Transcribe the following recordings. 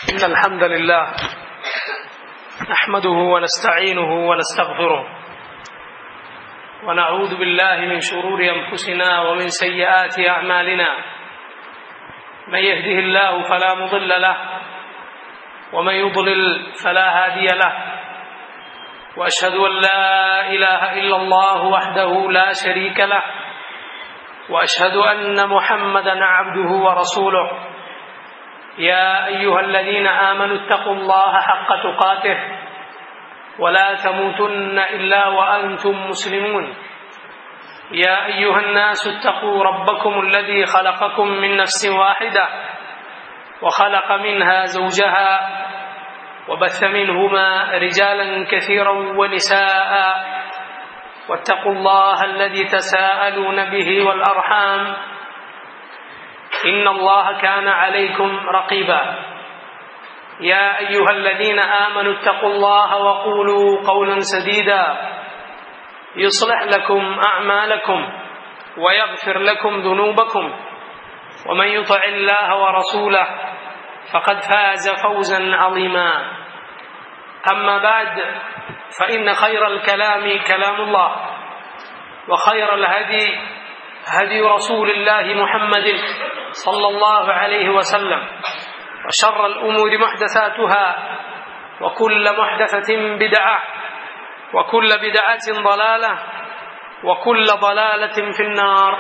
إن الحمد لله نحمده ونستعينه ونستغفره ونعوذ بالله من شرور أنفسنا ومن سيئات أعمالنا من يهده الله فلا مضل له ومن يضلل فلا هادي له وأشهد أن لا إله إلا الله وحده لا شريك له وأشهد أن محمدا عبده ورسوله يا أيها الذين آمنوا اتقوا الله حق تقاته ولا تموتن إلا وأنتم مسلمون يا أيها الناس اتقوا ربكم الذي خلقكم من نفس واحدة وخلق منها زوجها وبث منهما رجالا كثيرا ونساء واتقوا الله الذي تساءلون به والأرحام إن الله كان عليكم رقيبا يا أيها الذين آمنوا اتقوا الله وقولوا قولا سديدا يصلح لكم أعمالكم ويغفر لكم ذنوبكم ومن يطع الله ورسوله فقد فاز فوزا عظيما أما بعد فإن خير الكلام كلام الله وخير الهدي هدي رسول الله محمد صلى الله عليه وسلم وشر الأمور محدثاتها وكل محدثة بدعة وكل بدعة ضلالة وكل ضلالة في النار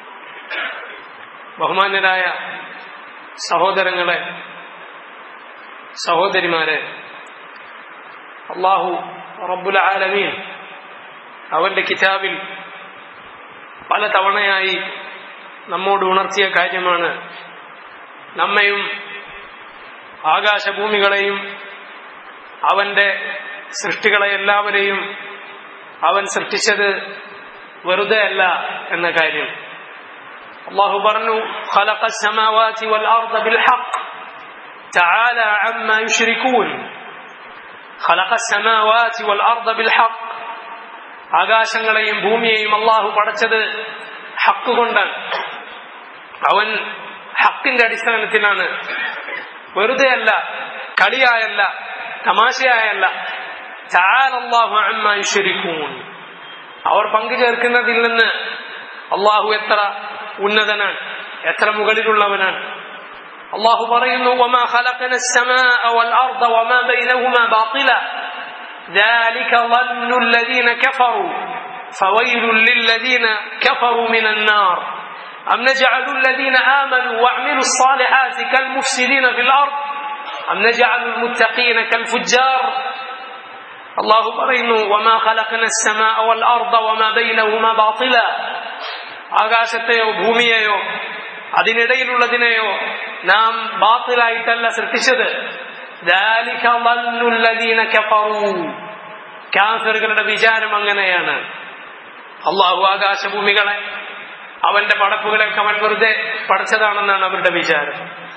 ബഹുമാന്യരായ സഹോദരങ്ങളെ സഹോദരിമാരെ അള്ളാഹു റബ്ബുൽ ആലമീൻ അവന്റെ കിതാബിൽ പല തവണയായി നമ്മോട് ഉണർത്തിയ കാര്യമാണ് നമ്മയും ആകാശഭൂമികളെയും അവന്റെ സൃഷ്ടികളെ എല്ലാവരെയും അവൻ സൃഷ്ടിച്ചത് വെറുതെ അല്ല എന്ന കാര്യം അള്ളാഹു പറഞ്ഞു خلق السماوات والأرض بالحق تعالى عما يشركون خلق السماوات والأرض بالحق ആകാശങ്ങളെയും ഭൂമിയെയും അള്ളാഹു പടച്ചത് ഹക്ക് കൊണ്ടാണ് അവൻ ഹക്കിന്റെ അടിസ്ഥാനത്തിലാണ് വെറുതെ അല്ല കളിയായല്ല തമാശയായല്ല ചാലല്ലാഹുശരിക്കൂൺ അവർ പങ്കുചേർക്കുന്നതിൽ നിന്ന് അള്ളാഹു എത്ര ഉന്നതനാണ് എത്ര മുകളിലുള്ളവനാണ് അള്ളാഹു പറയുന്നു وما خلقنا السماء والأرض وما بينهما باطلا ذلك ظن الذين كفروا فويل للذين كفروا من النار أم نجعل الذين آمنوا وعملوا الصالحات كالمفسدين في الأرض أم نجعل المتقين كالفجار الله പറയുന്നു وما خلقنا السماء والأرض وما بينهما باطلا ആകാശത്തെയോ ഭൂമിയെയോ അതിനിടയിലുള്ളതിനെയോ നാം ബാത്തിലായിട്ടല്ല സൃഷ്ടിച്ചത് കാഫറുകളുടെ വിചാരം അങ്ങനെയാണ് അള്ളാഹു ആകാശഭൂമികളെ അവന്റെ പടപ്പുകളൊക്കെ അവൻ വെറുതെ പഠിച്ചതാണെന്നാണ് അവരുടെ വിചാരം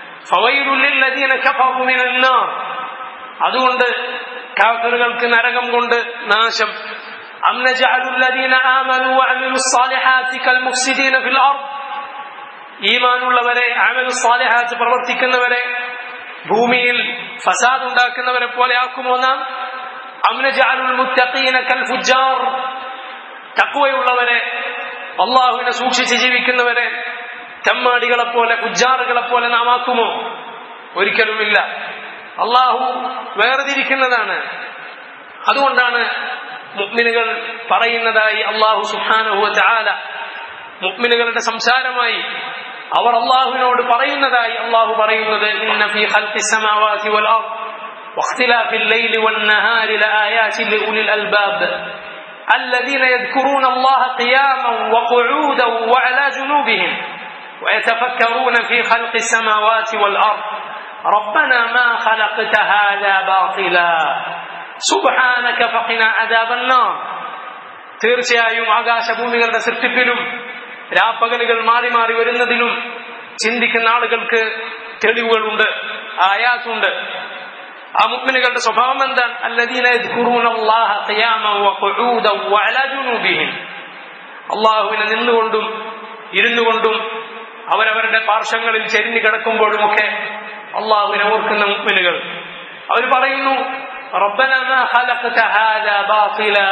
അതുകൊണ്ട് കാഫറുകൾക്ക് നരകം കൊണ്ട് നാശം ഈമാനുള്ളവരെ അമലു സാലിഹാത്ത് പ്രവർത്തിക്കുന്നവരെ ഭൂമിയിൽ ഫസാദ് ഉണ്ടാക്കുന്നവരെ പോലെ ആക്കുമോ നാം തക്കുവയുള്ളവരെ അള്ളാഹുവിനെ സൂക്ഷിച്ച് ജീവിക്കുന്നവരെ തെമ്മാടികളെ പോലെ ഫുജാറുകളെ പോലെ നാം ആക്കുമോ ഒരിക്കലുമില്ല അള്ളാഹു വേർതിരിക്കുന്നതാണ് അതുകൊണ്ടാണ് മുഗ്മിനുകൾ പറയുന്നതായി അള്ളാഹു സുഹാനഹുവ ചാല മുഗ്മിനുകളുടെ സംസാരമായി അവർ അള്ളാഹുവിനോട് പറയുന്നതായി അള്ളാഹു പറയുന്നത് ഇന്ന ഫീ ഖൽഖി സമാവാതി വൽ അർദ് واختلاف الليل والنهار لآيات لأولي الألباب الذين يذكرون الله قياما وقعودا وعلى جنوبهم ويتفكرون في خلق السماوات والأرض ربنا ما خلقت هذا باطلا سبحانك فقنا عذاب النار തീർച്ചയായും ആകാശഭൂമികളുടെ സൃഷ്ടിപ്പിലും രാപ്പകലുകൾ മാറി മാറി വരുന്നതിലും ചിന്തിക്കുന്ന ആളുകൾക്ക് തെളിവുകളുണ്ട് ആയാസുണ്ട് ആ മുഗ്മിനുകളുടെ സ്വഭാവം എന്താണ് അള്ളാഹുവിനെ നിന്നുകൊണ്ടും ഇരുന്നുകൊണ്ടും അവരവരുടെ പാർശ്വങ്ങളിൽ ചെരിഞ്ഞു കിടക്കുമ്പോഴുമൊക്കെ അള്ളാഹുവിനെ ഓർക്കുന്ന മുഗ്മിനുകൾ അവർ പറയുന്നു റബ്ബന മാ ഖലഖത ഹാദാ ബാത്തിലാ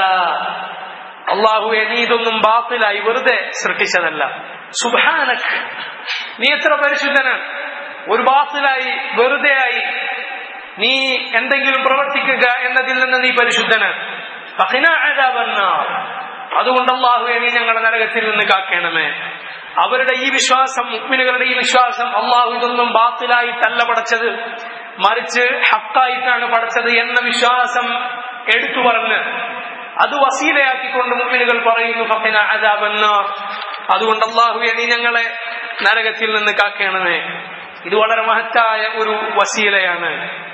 അള്ളാഹുവെ നീ ഇതൊന്നും ബാത്തിലായി വെറുതെ സൃഷ്ടിച്ചതല്ല സുബാനക് നീ എത്ര പരിശുദ്ധനാണ് ഒരു ബാത്തിലായി വെറുതെയായി നീ എന്തെങ്കിലും പ്രവർത്തിക്കുക എന്നതിൽ നിന്ന് നീ പരിശുദ്ധനാണ് ഫഖിനാ അദാബന്നാർ. അതുകൊണ്ട് അള്ളാഹുവെ നീ ഞങ്ങളുടെ നരകത്തിൽ നിന്ന് കാക്കണമേ അവരുടെ ഈ വിശ്വാസം മുക്മിനുകളുടെ ഈ വിശ്വാസം അള്ളാഹു ഇതൊന്നും ബാത്തിലായിട്ടല്ല പടച്ചത് മറിച്ച് ഹക്കായിട്ടാണ് പടച്ചത് എന്ന വിശ്വാസം എടുത്തു പറഞ്ഞ് അത് വസീലയാക്കിക്കൊണ്ട് മുഅ്മിനുകൾ പറയുന്നു ഫഖിന അദാബന്നാർ അതുകൊണ്ട് അള്ളാഹുവെ നീ ഞങ്ങളെ നരകത്തിൽ നിന്ന് കാക്കണമേ ഇത് വളരെ മഹത്തായ ഒരു വസീലയാണ്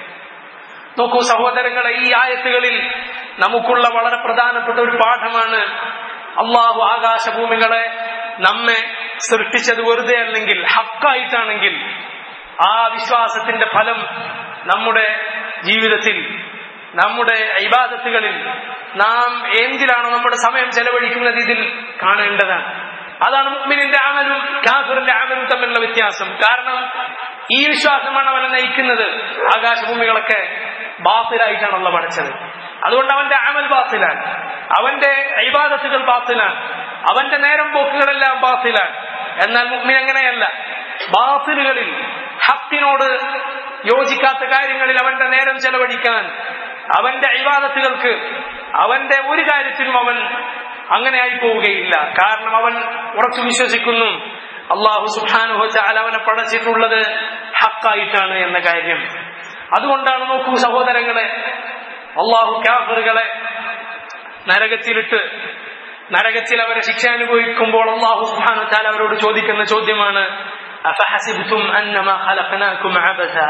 നോക്കൂ സഹോദരങ്ങളെ ഈ ആയത്തുകളിൽ നമുക്കുള്ള വളരെ പ്രധാനപ്പെട്ട ഒരു പാഠമാണ് അള്ളാഹു ആകാശഭൂമികളെ നമ്മെ സൃഷ്ടിച്ചത് വെറുതെ അല്ലെങ്കിൽ ഹക്കായിട്ടാണെങ്കിൽ ആ വിശ്വാസത്തിന്റെ ഫലം നമ്മുടെ ജീവിതത്തിൽ നമ്മുടെ ഇബാദത്തുകളിൽ നാം എന്തിലാണോ നമ്മുടെ സമയം ചെലവഴിക്കുന്നത് ഇതിൽ കാണേണ്ടതാണ് അതാണ് മുഅ്മിനിന്റെ അമലും കാഫിറിന്റെ അമലും തമ്മിലുള്ള വ്യത്യാസം കാരണം ഈ വിശ്വാസമാണ് അവനെ നയിക്കുന്നത് ആകാശഭൂമികളൊക്കെ ബാത്തിലായിട്ടാണല്ലോ പഠിച്ചത് അതുകൊണ്ട് അവന്റെ അമൽ ബാത്തിലാണ് അവന്റെ ഇബാദത്തുകൾ ബാത്തിലാണ് അവന്റെ നേരം പോക്കുകളെല്ലാം ബാത്തിലാണ് എന്നാൽ മുഅ്മിൻ അങ്ങനെയല്ല ബാത്തിലുകളിൽ ഹക്കിനോട് യോജിക്കാത്ത കാര്യങ്ങളിൽ അവന്റെ നേരം ചെലവഴിക്കാൻ അവന്റെ ഇബാദത്തുകൾക്ക് അവന്റെ ഒരു കാര്യത്തിലും അവൻ അങ്ങനെ ആയി പോവുകയില്ല കാരണം അവൻ ഉറച്ചു വിശ്വസിക്കുന്നു അള്ളാഹു സുഹാനുഹ ചാല അവനെ പടച്ചിട്ടുള്ളത് ഹക്കായിട്ടാണ് എന്ന കാര്യം അതുകൊണ്ടാണ് നോക്കൂ സഹോദരങ്ങളെ അള്ളാഹു കാഫറുകളെ നരകത്തിലിട്ട് നരകത്തിൽ അവരെ ശിക്ഷ അനുഭവിക്കുമ്പോൾ അള്ളാഹു സുഹാനു ചാല അവരോട് ചോദിക്കുന്ന ചോദ്യമാണ് أفحسبتم أنما خلقناكم عبثا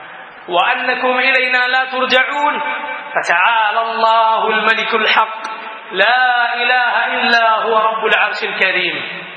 وأنكم إلينا لا ترجعون فتعالى الله الملك الحق لا إله إلا هو رب العرش الكريم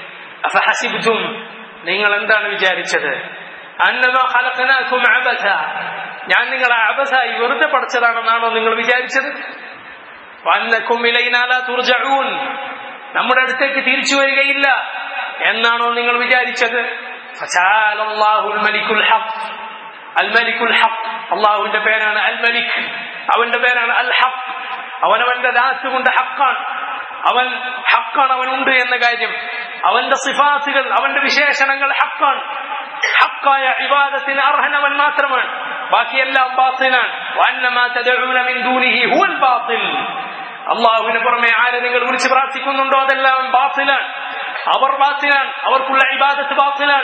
أفحسبتم നിങ്ങൾ എന്താണ് വിചാരിച്ചത് അന്നമ ഖലഖനാകും അബസ ഞാൻ നിങ്ങളെ അബസായി വെറുതെ പഠിച്ചതാണെന്നാണോ നിങ്ങൾ വിചാരിച്ചത് വന്നക്കും ഇലൈനാല തുർജഊൻ നമ്മുടെ അടുത്തേക്ക് തിരിച്ചു വരികയില്ല എന്നാണോ നിങ്ങൾ വിചാരിച്ചത് ഫസാലല്ലാഹുൽ മലിക്കുൽ ഹഖ് അൽ മലിക്കുൽ ഹഖ് അള്ളാഹുവിന്റെ പേരാണ് അൽ മലിക് അവന്റെ പേരാണ് അൽ ഹഖ് അവനവന്റെ ദാത്ത് കൊണ്ട് ഹക്കാണ് അവൻ ഹക്കാണ് അവനുണ്ട് എന്ന കാര്യം അവന്റെ സിഫാത്തുകൾ അവന്റെ വിശേഷണങ്ങൾ ഹക്കാണ് ഹക്കായ ഇബാദത്തിന് അർഹനവൻ മാത്രമാണ് ബാക്കിയെല്ലാം ബാത്തിലാണ് വന്നമാ തദഊന മിൻ ദൂനിഹി ഹുവൽ ബാത്തിൽ അള്ളാഹുവിന് പുറമെ ആരെ നിങ്ങൾ വിളിച്ച് പ്രാർത്ഥിക്കുന്നുണ്ടോ അതെല്ലാം ബാത്തിലാണ് അവർ ബാത്തിലാണ് അവർക്കുള്ള ഇബാദത്ത് ബാത്തിലാണ്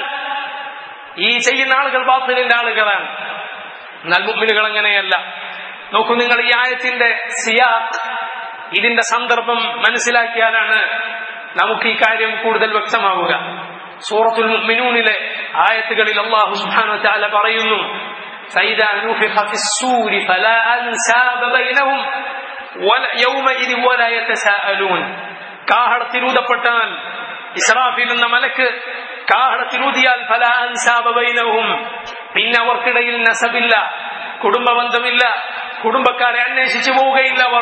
ഈ ചെയ്യുന്ന ആളുകൾ ബാത്തിലിന്റെ ആളുകളാണ് എന്നാൽ മുഅ്മിനുകൾ അങ്ങനെയല്ല നോക്കൂ നിങ്ങൾ ഈ ആയത്തിന്റെ സിയാഖ് ഇതിന്റെ സന്ദർഭം മനസ്സിലാക്കിയാലാണ് നമുക്ക് ഈ കാര്യം കൂടുതൽ വ്യക്തമാവുക സൂറത്തുൽ മുഅ്മിനൂനിലെ ആയത്തുകളിൽ അല്ലാഹു സുബ്ഹാനഹു വതആല പറയുന്നു فإذا نفخ في السور فلا أنساب بينهم ولا يومئذ ولا يتساءلون കാഹളത്തിലൂതപ്പെട്ടാൽ ഇസ്രാഫിൽ എന്ന മലക്ക് കാഹളത്തിലൂതിയാൽ ഫല അൻസാബ ബൈനഹും പിന്നെ അവർക്കിടയിൽ നസബില്ല കുടുംബബന്ധമില്ല കുടുംബക്കാരെ അന്വേഷിച്ചു പോവുകയില്ല അവർ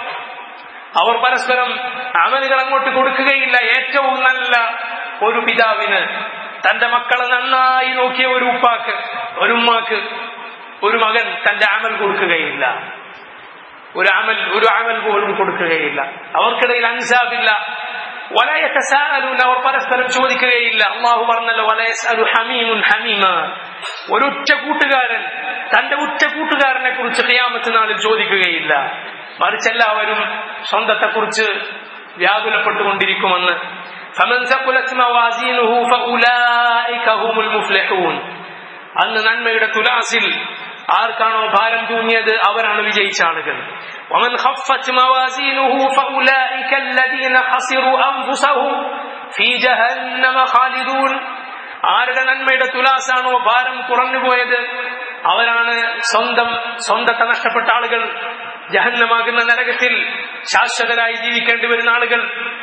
അവർ പരസ്പരം അമലുകൾ അങ്ങോട്ട് കൊടുക്കുകയില്ല ഏറ്റവും നല്ല ഒരു പിതാവിന് തന്റെ മക്കളെ നന്നായി നോക്കിയ ഒരു ഉപ്പാക്ക് ഒരു ഉമ്മാക്ക് ഒരു മകൻ തന്റെ അമൽ കൊടുക്കുകയില്ല ഒരു അമൽ ഒരു അമൽ പോലും കൊടുക്കുകയില്ല അവർക്കിടയിൽ അൻസാബില്ല വലയത്തസാലൂൻ അവർ പരസ്പരം ചോദിക്കുകയില്ല അള്ളാഹു പറഞ്ഞല്ലോ വലയസ്അലു ഹമീമുൻ ഹമീമ ഒരു ഉറ്റ കൂട്ടുകാരൻ തന്റെ ഉറ്റ കൂട്ടുകാരനെ കുറിച്ച് ഖിയാമത്ത് നാളിൽ ചോദിക്കുകയില്ല മറിച്ച് എല്ലാവരും സ്വന്തത്തെക്കുറിച്ച് വ്യാകുലപ്പെട്ടുകൊണ്ടിരിക്കുമെന്ന് فمن ثقلت موازينه فأولئك هم المفلحون അന്ന് നന്മയുടെ തുലാസിൽ ആർക്കാണോ ഭാരം തൂങ്ങിയത് അവരാണ് വിജയിച്ച ആളുകൾ ومن خفت موازينه فأولئك الذين خسروا أنفسهم في جهنم خالدون ആരുടെ നന്മയുടെ തുലാസാണോ ഭാരം കുറഞ്ഞുപോയത് അവരാണ് സ്വന്തം സ്വന്തത്തെ നഷ്ടപ്പെട്ട ആളുകൾ ജഹന്നമാകുന്ന നരകത്തിൽ ശാശ്വതരായി ജീവിക്കേണ്ടി വരുന്ന ആളുകൾ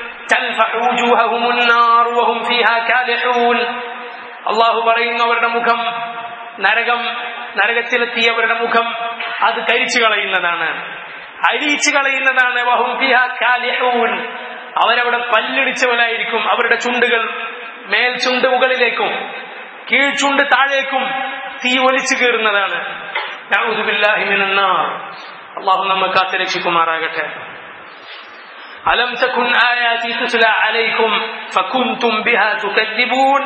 അള്ളാഹു പറയുന്നു അവരുടെ മുഖം നരകം നരകത്തിലെത്തിയവരുടെ മുഖം അത് കരിച്ചു കളയുന്നതാണ് അരിച്ചു കളയുന്നതാണ് വഹും ഫിഹ കാലിഹൂൻ അവരവിടെ പല്ലിടിച്ചവരായിരിക്കും അവരുടെ ചുണ്ടുകൾ മേൽ ചുണ്ട് മുകളിലേക്കും കീഴ്ചുണ്ട് താഴേക്കും തീ ഒലിച്ചു കയറുന്നതാണ് നഊദു ബില്ലാഹി മിനൻ നാർ അള്ളാഹു നമ്മെ കാത്ത് രക്ഷിക്കുമാറാകട്ടെ ألم تكن آياتي تتلى عليكم فكنتم بها تكذبون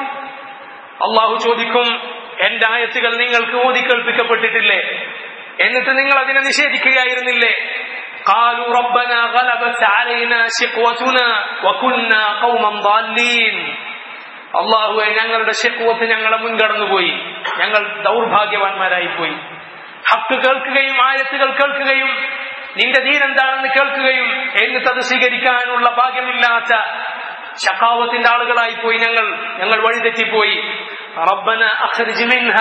അള്ളാഹു ചോദിക്കും എന്റെ ആയത്തുകൾ നിങ്ങൾക്ക് ഓതിക്കേൾപ്പിക്കപ്പെട്ടിട്ടില്ലേ എന്നിട്ട് നിങ്ങൾ അതിനെ നിഷേധിക്കുകയായിരുന്നില്ലേ قالوا ربنا غلبت علينا شقوتنا وكنا قوما ضالين അള്ളാഹുവെ ഞങ്ങളുടെ ഷിക്വത്ത് ഞങ്ങളെ മുൻകടന്നുപോയി ഞങ്ങൾ ദൗർഭാഗ്യവാന്മാരായി പോയി ഹക്ക് കേൾക്കുകയും ആയത്തുകൾ കേൾക്കുകയും നിന്റെ ദീൻ എന്താണെന്ന് കേൾക്കുകയും എന്നിട്ട് അത് സ്വീകരിക്കാനുള്ള ഭാഗ്യമില്ലാത്ത ശക്കാവത്തിന്റെ ആളുകളായി പോയി ഞങ്ങൾ ഞങ്ങൾ വഴിതെറ്റിപ്പോയി റബ്ബന അഖ്രിജ് മിൻഹ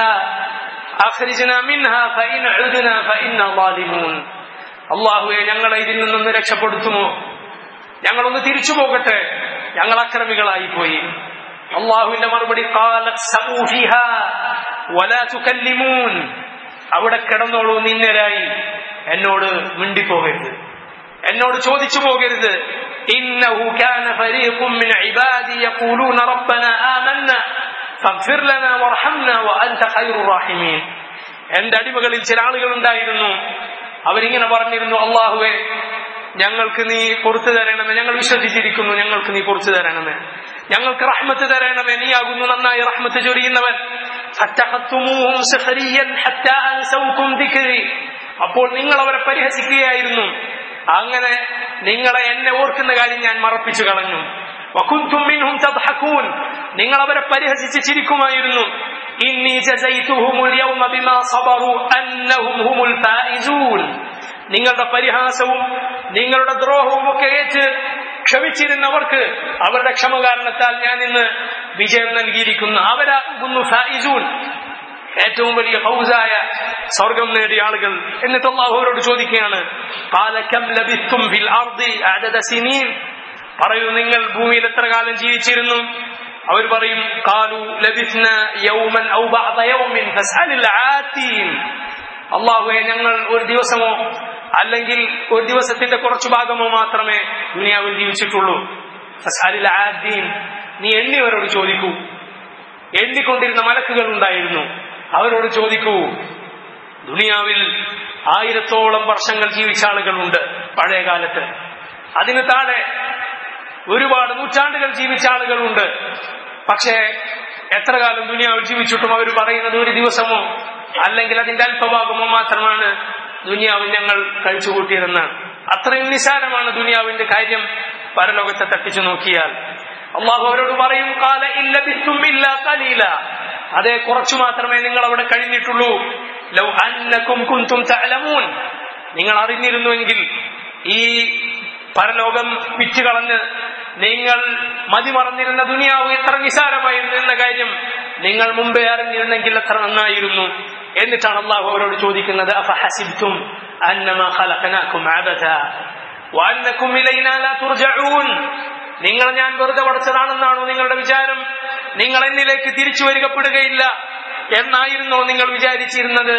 അഖ്രിജ്ന മിൻഹ ഫഇൻ ഉദ്ന ഫഇന്ന ളാലിമൂൻ അല്ലാഹുവേ ഞങ്ങളെ ഇതിൽ നിന്നൊന്ന് രക്ഷപ്പെടുത്തുമോ ഞങ്ങളൊന്ന് തിരിച്ചു പോകട്ടെ ഞങ്ങൾ അക്രമികളായി പോയി അള്ളാഹുവിന്റെ മറുപടി ഖാലത് സഊ ഫിഹാ വലാ തുകല്ലിമൂൻ അവിടെ കിടന്നോളൂ നിന്നരായി എന്നോട് മിണ്ടിപ്പോകരുത് എന്നോട് ചോദിച്ചു പോകരുത് ഇന്നഹു കാന ഫരീഖും മിൻ ഇബാദി യഖൂലൂന റബ്ബന ആമന്ന ഫഗ്ഫിർ ലനാ വർഹംനാ വഅൻത ഖൈറുർ റഹീമീൻ എന്റെ അടിമകളിൽ ചില ആളുകൾ ഉണ്ടായിരുന്നു അവരിങ്ങനെ പറഞ്ഞിരുന്നു അള്ളാഹുവേ ഞങ്ങൾക്ക് നീ പുറത്തു തരണമേ ഞങ്ങൾ വിശ്വസിച്ചിരിക്കുന്നു ഞങ്ങൾക്ക് നീ പുറത്തു തരണമേ ഞങ്ങൾക്ക് റഹ്മത്ത് തരണമേ നീ ആകുന്നു നന്നായി റഹ്മത്ത് ചൊരിയുന്നവൻ فاتخذتموهم سخريا حتى أنسوكم ذكري അപ്പോൾ നിങ്ങൾ അവരെ പരിഹസിക്കുകയായിരുന്നു അങ്ങനെ നിങ്ങളെ എന്നെ ഓർക്കുന്ന കാര്യം ഞാൻ മറപ്പിച്ചു കളഞ്ഞു വകുന്തും മിൻഹും തദ്ഹകൂൻ നിങ്ങൾ അവരെ പരിഹസിച്ച് ചിരിക്കുമായിരുന്നു ഇന്നി ജസൈതുഹുമുൽ യൗമ ബിമാ സബറു അന്നഹും ഹുമുൽ ഫായിസൂൻ നിങ്ങളുടെ പരിഹാസവും നിങ്ങളുടെ ദ്രോഹവും ഒക്കെ ഏറ്റ് ക്ഷമിച്ചിരുന്നവർക്ക് അവരുടെ ക്ഷമ കാരണത്താൽ ഞാൻ ഇന്ന് വിജയം നൽകിയിരിക്കുന്നു അവരാകുന്നു ഫായിസൂൻ ഏറ്റവും വലിയ ഫൗസായ സ്വർഗം നേടിയ ആളുകൾ എന്നിട്ട് അള്ളാഹുവരോട് ചോദിക്കുകയാണ് കാലക്കം ലഭിത്തും ഫിൽ അർദി അദദ സിനീൻ പറയൂ നിങ്ങൾ ഭൂമിയിൽ എത്ര കാലം ജീവിച്ചിരുന്നു അവർ പറയും കാലു ലബിസ്ന യൗമൻ ഔ ബഅദ യൗമിൻ ഫസ്അലിൽ ആതീൻ അള്ളാഹുവെ ഞങ്ങൾ ഒരു ദിവസമോ അല്ലെങ്കിൽ ഒരു ദിവസത്തിന്റെ കുറച്ചു ഭാഗമോ മാത്രമേ ദുനിയാവിൽ ജീവിച്ചിട്ടുള്ളൂ ഫസ്അലിൽ ആദീൻ നീ എണ്ണിയവരോട് ചോദിക്കൂ എണ്ണിക്കൊണ്ടിരുന്ന മലക്കുകൾ ഉണ്ടായിരുന്നു അവരോട് ചോദിക്കൂ ദുനിയാവിൽ ആയിരത്തോളം വർഷങ്ങൾ ജീവിച്ച ആളുകളുണ്ട് പഴയ കാലത്ത് അതിന് താഴെ ഒരുപാട് നൂറ്റാണ്ടുകൾ ജീവിച്ച ആളുകളുണ്ട് പക്ഷേ എത്ര കാലം ദുനിയാവിൽ ജീവിച്ചിട്ടും അവർ പറയുന്നത് ഒരു ദിവസമോ അല്ലെങ്കിൽ അതിന്റെ അല്പഭാഗമോ മാത്രമാണ് ദുനിയാവിൽ ഞങ്ങൾ കഴിച്ചുകൂട്ടിയതെന്നാണ് അത്രയും നിസാരമാണ് ദുനിയാവിന്റെ കാര്യം പരലോകത്തെ തട്ടിച്ചു നോക്കിയാൽ അള്ളാഹു അവരോട് പറയും കാല ഇല്ല ബിത്തും ഇല്ല കലീല അതെ കുറച്ചു മാത്രമേ നിങ്ങൾ അവിടെ കഴിഞ്ഞിട്ടുള്ളൂ ലൗ അന്നക്കും കുന്തും തഅലമൂൻ നിങ്ങൾ അറിഞ്ഞിരുന്നുവെങ്കിൽ ഈ പരലോകം വിറ്റുകളഞ്ഞ് നിങ്ങൾ മതിമറന്നിരുന്ന ദുനിയാവ് എത്ര നിസാരമായിരുന്നു എന്ന കാര്യം നിങ്ങൾ മുമ്പേ അറിഞ്ഞിരുന്നെങ്കിൽ എത്ര നന്നായിരുന്നു എന്നിട്ടാണ് അള്ളാഹു അവരോട് ചോദിക്കുന്നത് അഫഹസിബ്തും അന്നമാ ഖലഖനാകും അബഥ വഅന്നകും ഇലൈനാ ലാ തുർജഊൻ നിങ്ങൾ ഞാൻ വെറുതെ പടച്ചതാണെന്നാണോ നിങ്ങളുടെ വിചാരം നിങ്ങൾ എന്നിലേക്ക് തിരിച്ചു വരികപ്പെടുകയില്ല എന്നായിരുന്നോ നിങ്ങൾ വിചാരിച്ചിരുന്നത്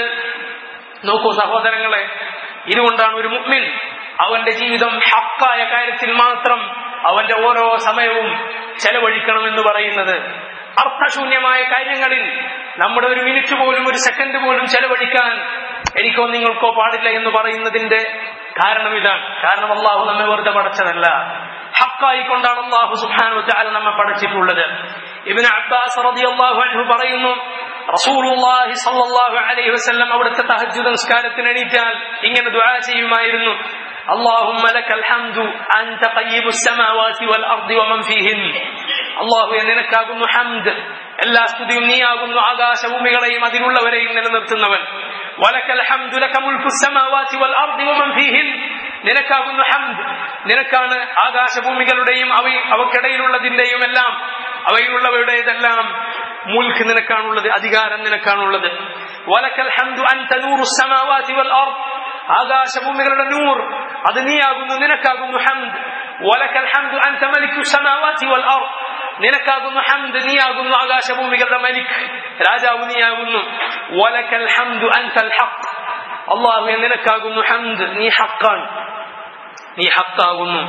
നോക്കൂ സഹോദരങ്ങളെ ഇതുകൊണ്ടാണ് ഒരു മുഗ്മിൻ അവന്റെ ജീവിതം ഹക്കായ കാര്യത്തിൽ മാത്രം അവന്റെ ഓരോ സമയവും ചെലവഴിക്കണമെന്ന് പറയുന്നത് അർത്ഥശൂന്യമായ കാര്യങ്ങളിൽ നമ്മുടെ ഒരു മിനിറ്റ് പോലും ഒരു സെക്കൻഡ് പോലും ചെലവഴിക്കാൻ എനിക്കോ നിങ്ങൾക്കോ പാടില്ല എന്ന് പറയുന്നതിന്റെ കാരണം ഇതാണ് കാരണം അള്ളാഹു നമ്മെ വെറുതെ പടച്ചതല്ല ഹക്കായിക്കൊണ്ടാണ് അള്ളാഹു സുഹാനു ചാല നമ്മെ പഠിച്ചിട്ടുള്ളത് ഇബിന് അബ്ബാസ് റളിയല്ലാഹു അൻഹു പറയുന്നു റസൂലുള്ളാഹി സ്വല്ലല്ലാഹു അലൈഹി വസല്ലം അവിടുത്തെ തഹജ്ജുദ് നിസ്കാരത്തിന് എണീറ്റാൽ ഇങ്ങനെ ദുആ ചെയ്യുമായിരുന്നു اللهم لك الحمد أنت طيب السماوات والأرض ومن فيهن الله നിനക്കാകുന്നു ഹംദ് എല്ലാ സ്തുതിയും നീയാകുന്നു ആകാശഭൂമികളെയും അതിലുള്ളവരെയും നിലനിർത്തുന്നവൻ വലക്കൽ ഹംദു ലക മുൽക്കു السماوات والأرض ومن فيهن നിനക്കാകുന്നു ഹംദ് നിനക്കാണ് ആകാശഭൂമികളുടെയും അവ അവക്കിടയിലുള്ളതിന്റെയും എല്ലാം അവയിലുള്ളവയുടേതെല്ലാം മുൽക്ക് നിനക്കാണുള്ളത് അധികാരം നിനക്കാണുള്ളത് വലക്കൽ ഹംദു അൻത നൂറു السماوات والأرض ആകാശഭൂമികളുടെ നൂർ അത് നീയാകുന്നു നിനക്കാകുന്നു ഹംദ് വലക്കൽ ഹംദു അൻത മലിക്കു السماوات والأرض നിനക്കാകുന്നു ഹംദ് നീയാകുന്നു ആകാശഭൂമികളുടെ മലിക് രാജാവ് നീയാകുന്നു വലക്കൽ ഹംദു അൻതൽ ഹഖ് അള്ളാഹു നിനക്കാകുന്നു ഹംദ് നീ ഹക്കാണ് നീ ഹക്കാകുന്നു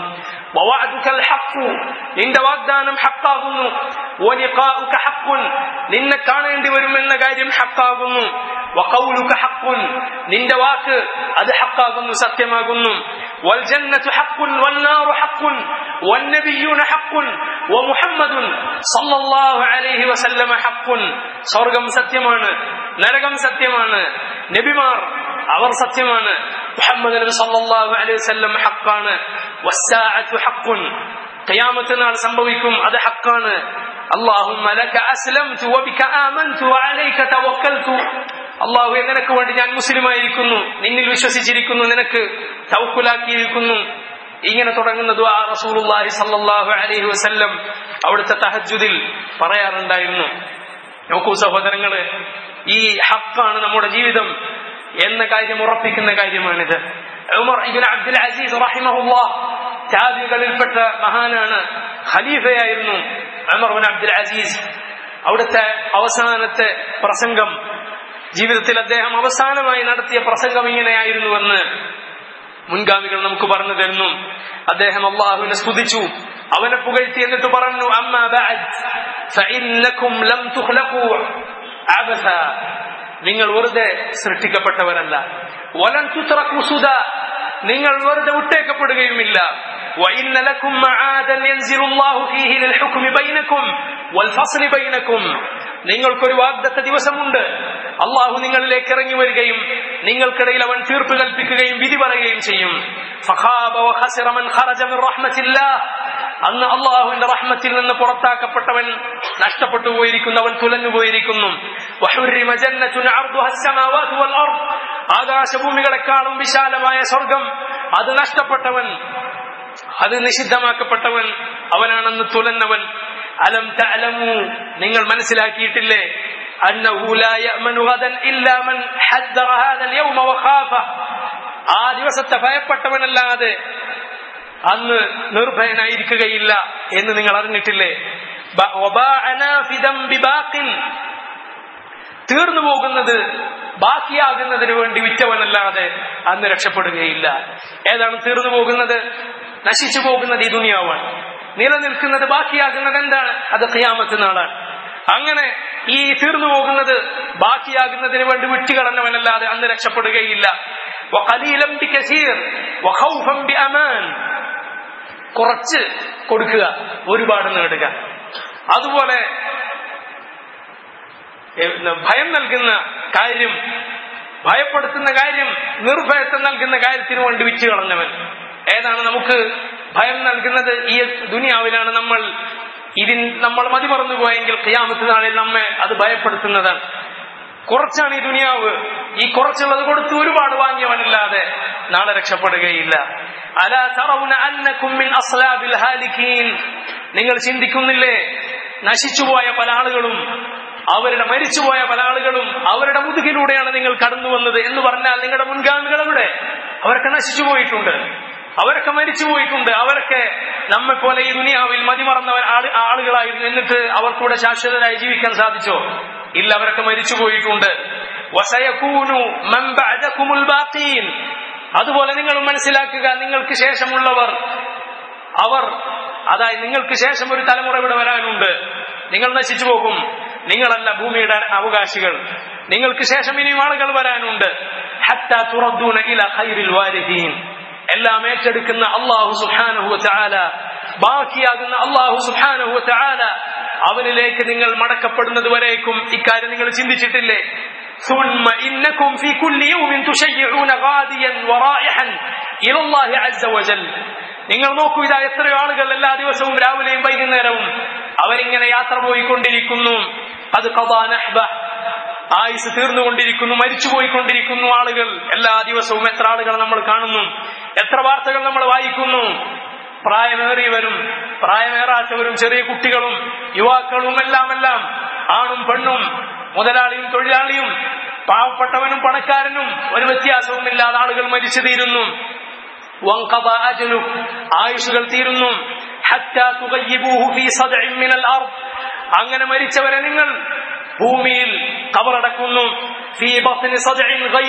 ووعدك الحق നിന്റെ വാഗ്ദാനം ഹക്കാകുന്നു വലിഖാഉക ഹഖുൻ നിന്നെ കാണേണ്ടി വരുമെന്ന കാര്യം ഹക്കാകുന്നു വഖൗലുക ഹഖുൻ നിന്റെ വാക്ക് അത് ഹക്കാകുന്നു സത്യമാകുന്നു والجنة حق والنار حق والنبيون حق ومحمد صلى الله عليه وسلم حق സ്വർഗം സത്യമാണ് നരകം സത്യമാണ് നബിമാർ അവർ സത്യമാണ് മുഹമ്മദ് നബി സല്ലല്ലാഹു അലൈഹി വസല്ലം ഹക്കാണ് വസ്സാഅത്തു ഹഖുൻ ഖിയാമത്ത് നാൾ സംഭവിക്കും അത് ഹക്കാണ് اللهم لك أسلمت وبك آمنت وعليك توكلت അള്ളാഹു നിനക്ക് വേണ്ടി ഞാൻ മുസ്ലിമായിരിക്കുന്നു നിന്നിൽ വിശ്വസിച്ചിരിക്കുന്നു നിനക്ക് തവക്കുലാക്കിയിരിക്കുന്നു ഇങ്ങനെ തുടങ്ങുന്ന ദുആ റസൂലുള്ളാഹി സല്ലല്ലാഹു അലൈഹി വസല്ലം അവിടുത്തെ തഹജ്ജുദിൽ പറയാറുണ്ടായിരുന്നു നോക്കൂ സഹോദരങ്ങള് ഈ ഹക്കാണ് നമ്മുടെ ജീവിതം എന്ന കാര്യം ഉറപ്പിക്കുന്ന കാര്യമാണിത് ഉമർ ഇബ്നു അബ്ദുൽ അസീസ് റഹിമഹുല്ലാഹ് താബികളിൽപ്പെട്ട മഹാനാണ് ഖലീഫയായിരുന്നു ഉമർ ബിൻ അബ്ദുൽ അസീസ് അവിടുത്തെ അവസാനത്തെ പ്രസംഗം ജീവിതത്തിൽ അദ്ദേഹം അവസാനമായി നടത്തിയ പ്രസംഗം ഇങ്ങനെയായിരുന്നുവെന്ന് മുൻഗാമികൾ നമുക്ക് പറഞ്ഞു തരുന്നു അദ്ദേഹം അള്ളാഹുവിനെ സ്തുതിച്ചു അവനെ പുകഴ്ത്തി എന്നിട്ട് പറഞ്ഞു അമ്മ ബഅദ് ഫഇന്നകും ലം തുഖ്ലഖൂ അബസ നിങ്ങൾ വെറുതെ സൃഷ്ടിക്കപ്പെട്ടവരല്ല വലൻ തുത്രഖു സുദ നിങ്ങൾ വെറുതെ വിട്ടേക്കപ്പെടുകയുമില്ല وإن لكم معادا ينزل الله فيه للحكم بينكم والفصل بينكم നിങ്ങൾക്കൊരു വാഗ്ദത്ത ദിവസമുണ്ട് അള്ളാഹു നിങ്ങളിലേക്ക് ഇറങ്ങി വരികയും നിങ്ങൾക്കിടയിൽ അവൻ തീർപ്പ് കൽപ്പിക്കുകയും വിധി പറയുകയും ചെയ്യും അന്ന് അള്ളാഹുവിന്റെ റഹ്മത്തിൽ നിന്ന് പുറത്താക്കപ്പെട്ടവൻ നഷ്ടപ്പെട്ടു പോയിരിക്കുന്നവൻ തുലഞ്ഞു പോയിരിക്കുന്നു ആകാശഭൂമികളെക്കാളും വിശാലമായ സ്വർഗം അത് നഷ്ടപ്പെട്ടവൻ അത് നിഷിദ്ധമാക്കപ്പെട്ടവൻ അവനാണെന്ന് തുലന്നവൻ അലം തഅലമു നിങ്ങൾ മനസ്സിലാക്കിയിട്ടില്ലേ أنه لا يأمن غدا إلا من حذر هذا اليوم وخافه ആ ദിവസത്തെ ഭയപ്പെട്ടവനല്ലാതെ അന്ന് നിർഭയനായിരിക്കുകയില്ല എന്ന് നിങ്ങൾ അറിഞ്ഞിട്ടില്ലേ തീർന്നു പോകുന്നത് ബാക്കിയാകുന്നതിന് വേണ്ടി വിറ്റവനല്ലാതെ അന്ന് രക്ഷപ്പെടുകയില്ല ഏതാണ് തീർന്നു പോകുന്നത് നശിച്ചു പോകുന്നത് ഈ ദുനിയാവാണ് നിലനിൽക്കുന്നത് ബാക്കിയാകുന്നത് എന്താണ് അത് ഖിയാമത്ത് നാളാണ് അങ്ങനെ ഈ തീർന്നു പോകുന്നത് ബാക്കിയാകുന്നതിന് വേണ്ടി വിട്ടുകളഞ്ഞവനല്ലാതെ അന്ന് രക്ഷപ്പെടുകയില്ല കുറച്ച് കൊടുക്കുക ഒരുപാട് നേടുക അതുപോലെ ഭയം നൽകുന്ന കാര്യം ഭയപ്പെടുത്തുന്ന കാര്യം നിർഭയത്വം നൽകുന്ന കാര്യത്തിന് വേണ്ടി വിറ്റ് കളഞ്ഞവൻ ഏതാണ് നമുക്ക് ഭയം നൽകുന്നത് ഈ ദുനിയാവിലാണ് നമ്മൾ ഇതിൻ നമ്മൾ മതിമറന്നു പോയെങ്കിൽ ഖിയാമത്ത് നാളിൽ നമ്മെ അത് ഭയപ്പെടുത്തുന്നതാണ് കുറച്ചാണ് ഈ ദുനിയാവ് ഈ കുറച്ചുള്ളത് കൊടുത്ത് ഒരുപാട് വാങ്ങിയവനല്ലാതെ നാളെ രക്ഷപ്പെടുകയില്ല അലാ തറവുന അന്നക്കും മിൻ അസ്ലാബിൽ ഹാലിക്കീൻ നിങ്ങൾ ചിന്തിക്കുന്നില്ലേ നശിച്ചുപോയ പല ആളുകളും അവരുടെ മരിച്ചുപോയ പല ആളുകളും അവരുടെ മുതുകിലൂടെയാണ് നിങ്ങൾ കടന്നു വന്നത് എന്ന് പറഞ്ഞാൽ നിങ്ങളുടെ മുൻഗാമികൾ എവിടെ അവരൊക്കെ നശിച്ചു പോയിട്ടുണ്ട് അവരൊക്കെ മരിച്ചു പോയിട്ടുണ്ട് അവരൊക്കെ നമ്മെ പോലെ ഈ ദുനിയാവിൽ മതിമറന്നവർ ആളുകളായിരുന്നു എന്നിട്ട് അവർക്കൂടെ ശാശ്വതരായി ജീവിക്കാൻ സാധിച്ചോ ഇല്ല അവരൊക്കെ മരിച്ചു പോയിട്ടുണ്ട് അതുപോലെ നിങ്ങൾ മനസ്സിലാക്കുക നിങ്ങൾക്ക് ശേഷമുള്ളവർ അവർ അതായത് നിങ്ങൾക്ക് ശേഷം ഒരു തലമുറ ഇവിടെ വരാനുണ്ട് നിങ്ങൾ നശിച്ചു പോകും നിങ്ങളല്ല ഭൂമിയുടെ അവകാശികൾ നിങ്ങൾക്ക് ശേഷം ഇനിയും ആളുകൾ വരാനുണ്ട് ഹത്താ തുറദ്ദൂന ഇല ഖൈറിൽ വാരിദീൻ എല്ലാം ഏറ്റെടുക്കുന്ന അള്ളാഹു സുഹാനഹു ചാല ബാക്കിയാകുന്ന അള്ളാഹു സുഹാനഹു ചാല അവനിലേക്ക് നിങ്ങൾ മടക്കപ്പെടുന്നത് വരേക്കും ഇക്കാര്യം നിങ്ങൾ ചിന്തിച്ചിട്ടില്ലേ ثم إنكم في كل يوم تشيعون غاديا ورائحا إلى الله عز وجل നിങ്ങൾ നോക്കൂ ഇതാ എത്രയോ ആളുകൾ എല്ലാ ദിവസവും രാവിലെയും വൈകുന്നേരവും അവരിങ്ങനെ യാത്ര പോയിക്കൊണ്ടിരിക്കുന്നു അത് കഥാനഹ്ബ ആയുസ് തീർന്നുകൊണ്ടിരിക്കുന്നു മരിച്ചുപോയിക്കൊണ്ടിരിക്കുന്നു ആളുകൾ എല്ലാ ദിവസവും എത്ര ആളുകൾ നമ്മൾ കാണുന്നു എത്ര വാർത്തകൾ നമ്മൾ വായിക്കുന്നു പ്രായമേറിയവരും പ്രായമേറാത്തവരും ചെറിയ കുട്ടികളും യുവാക്കളും എല്ലാം എല്ലാം ആണും പെണ്ണും മുതലാളിയും തൊഴിലാളിയും പാവപ്പെട്ടവനും പണക്കാരനും ഒരു വ്യത്യാസവുമില്ലാതെ ആളുകൾ മരിച്ചു തീരുന്നു ആയുഷുകൾ തീരുന്നു അങ്ങനെ മരിച്ചവരെ നിങ്ങൾ ഭൂമിയിൽ കബറടക്കുന്നു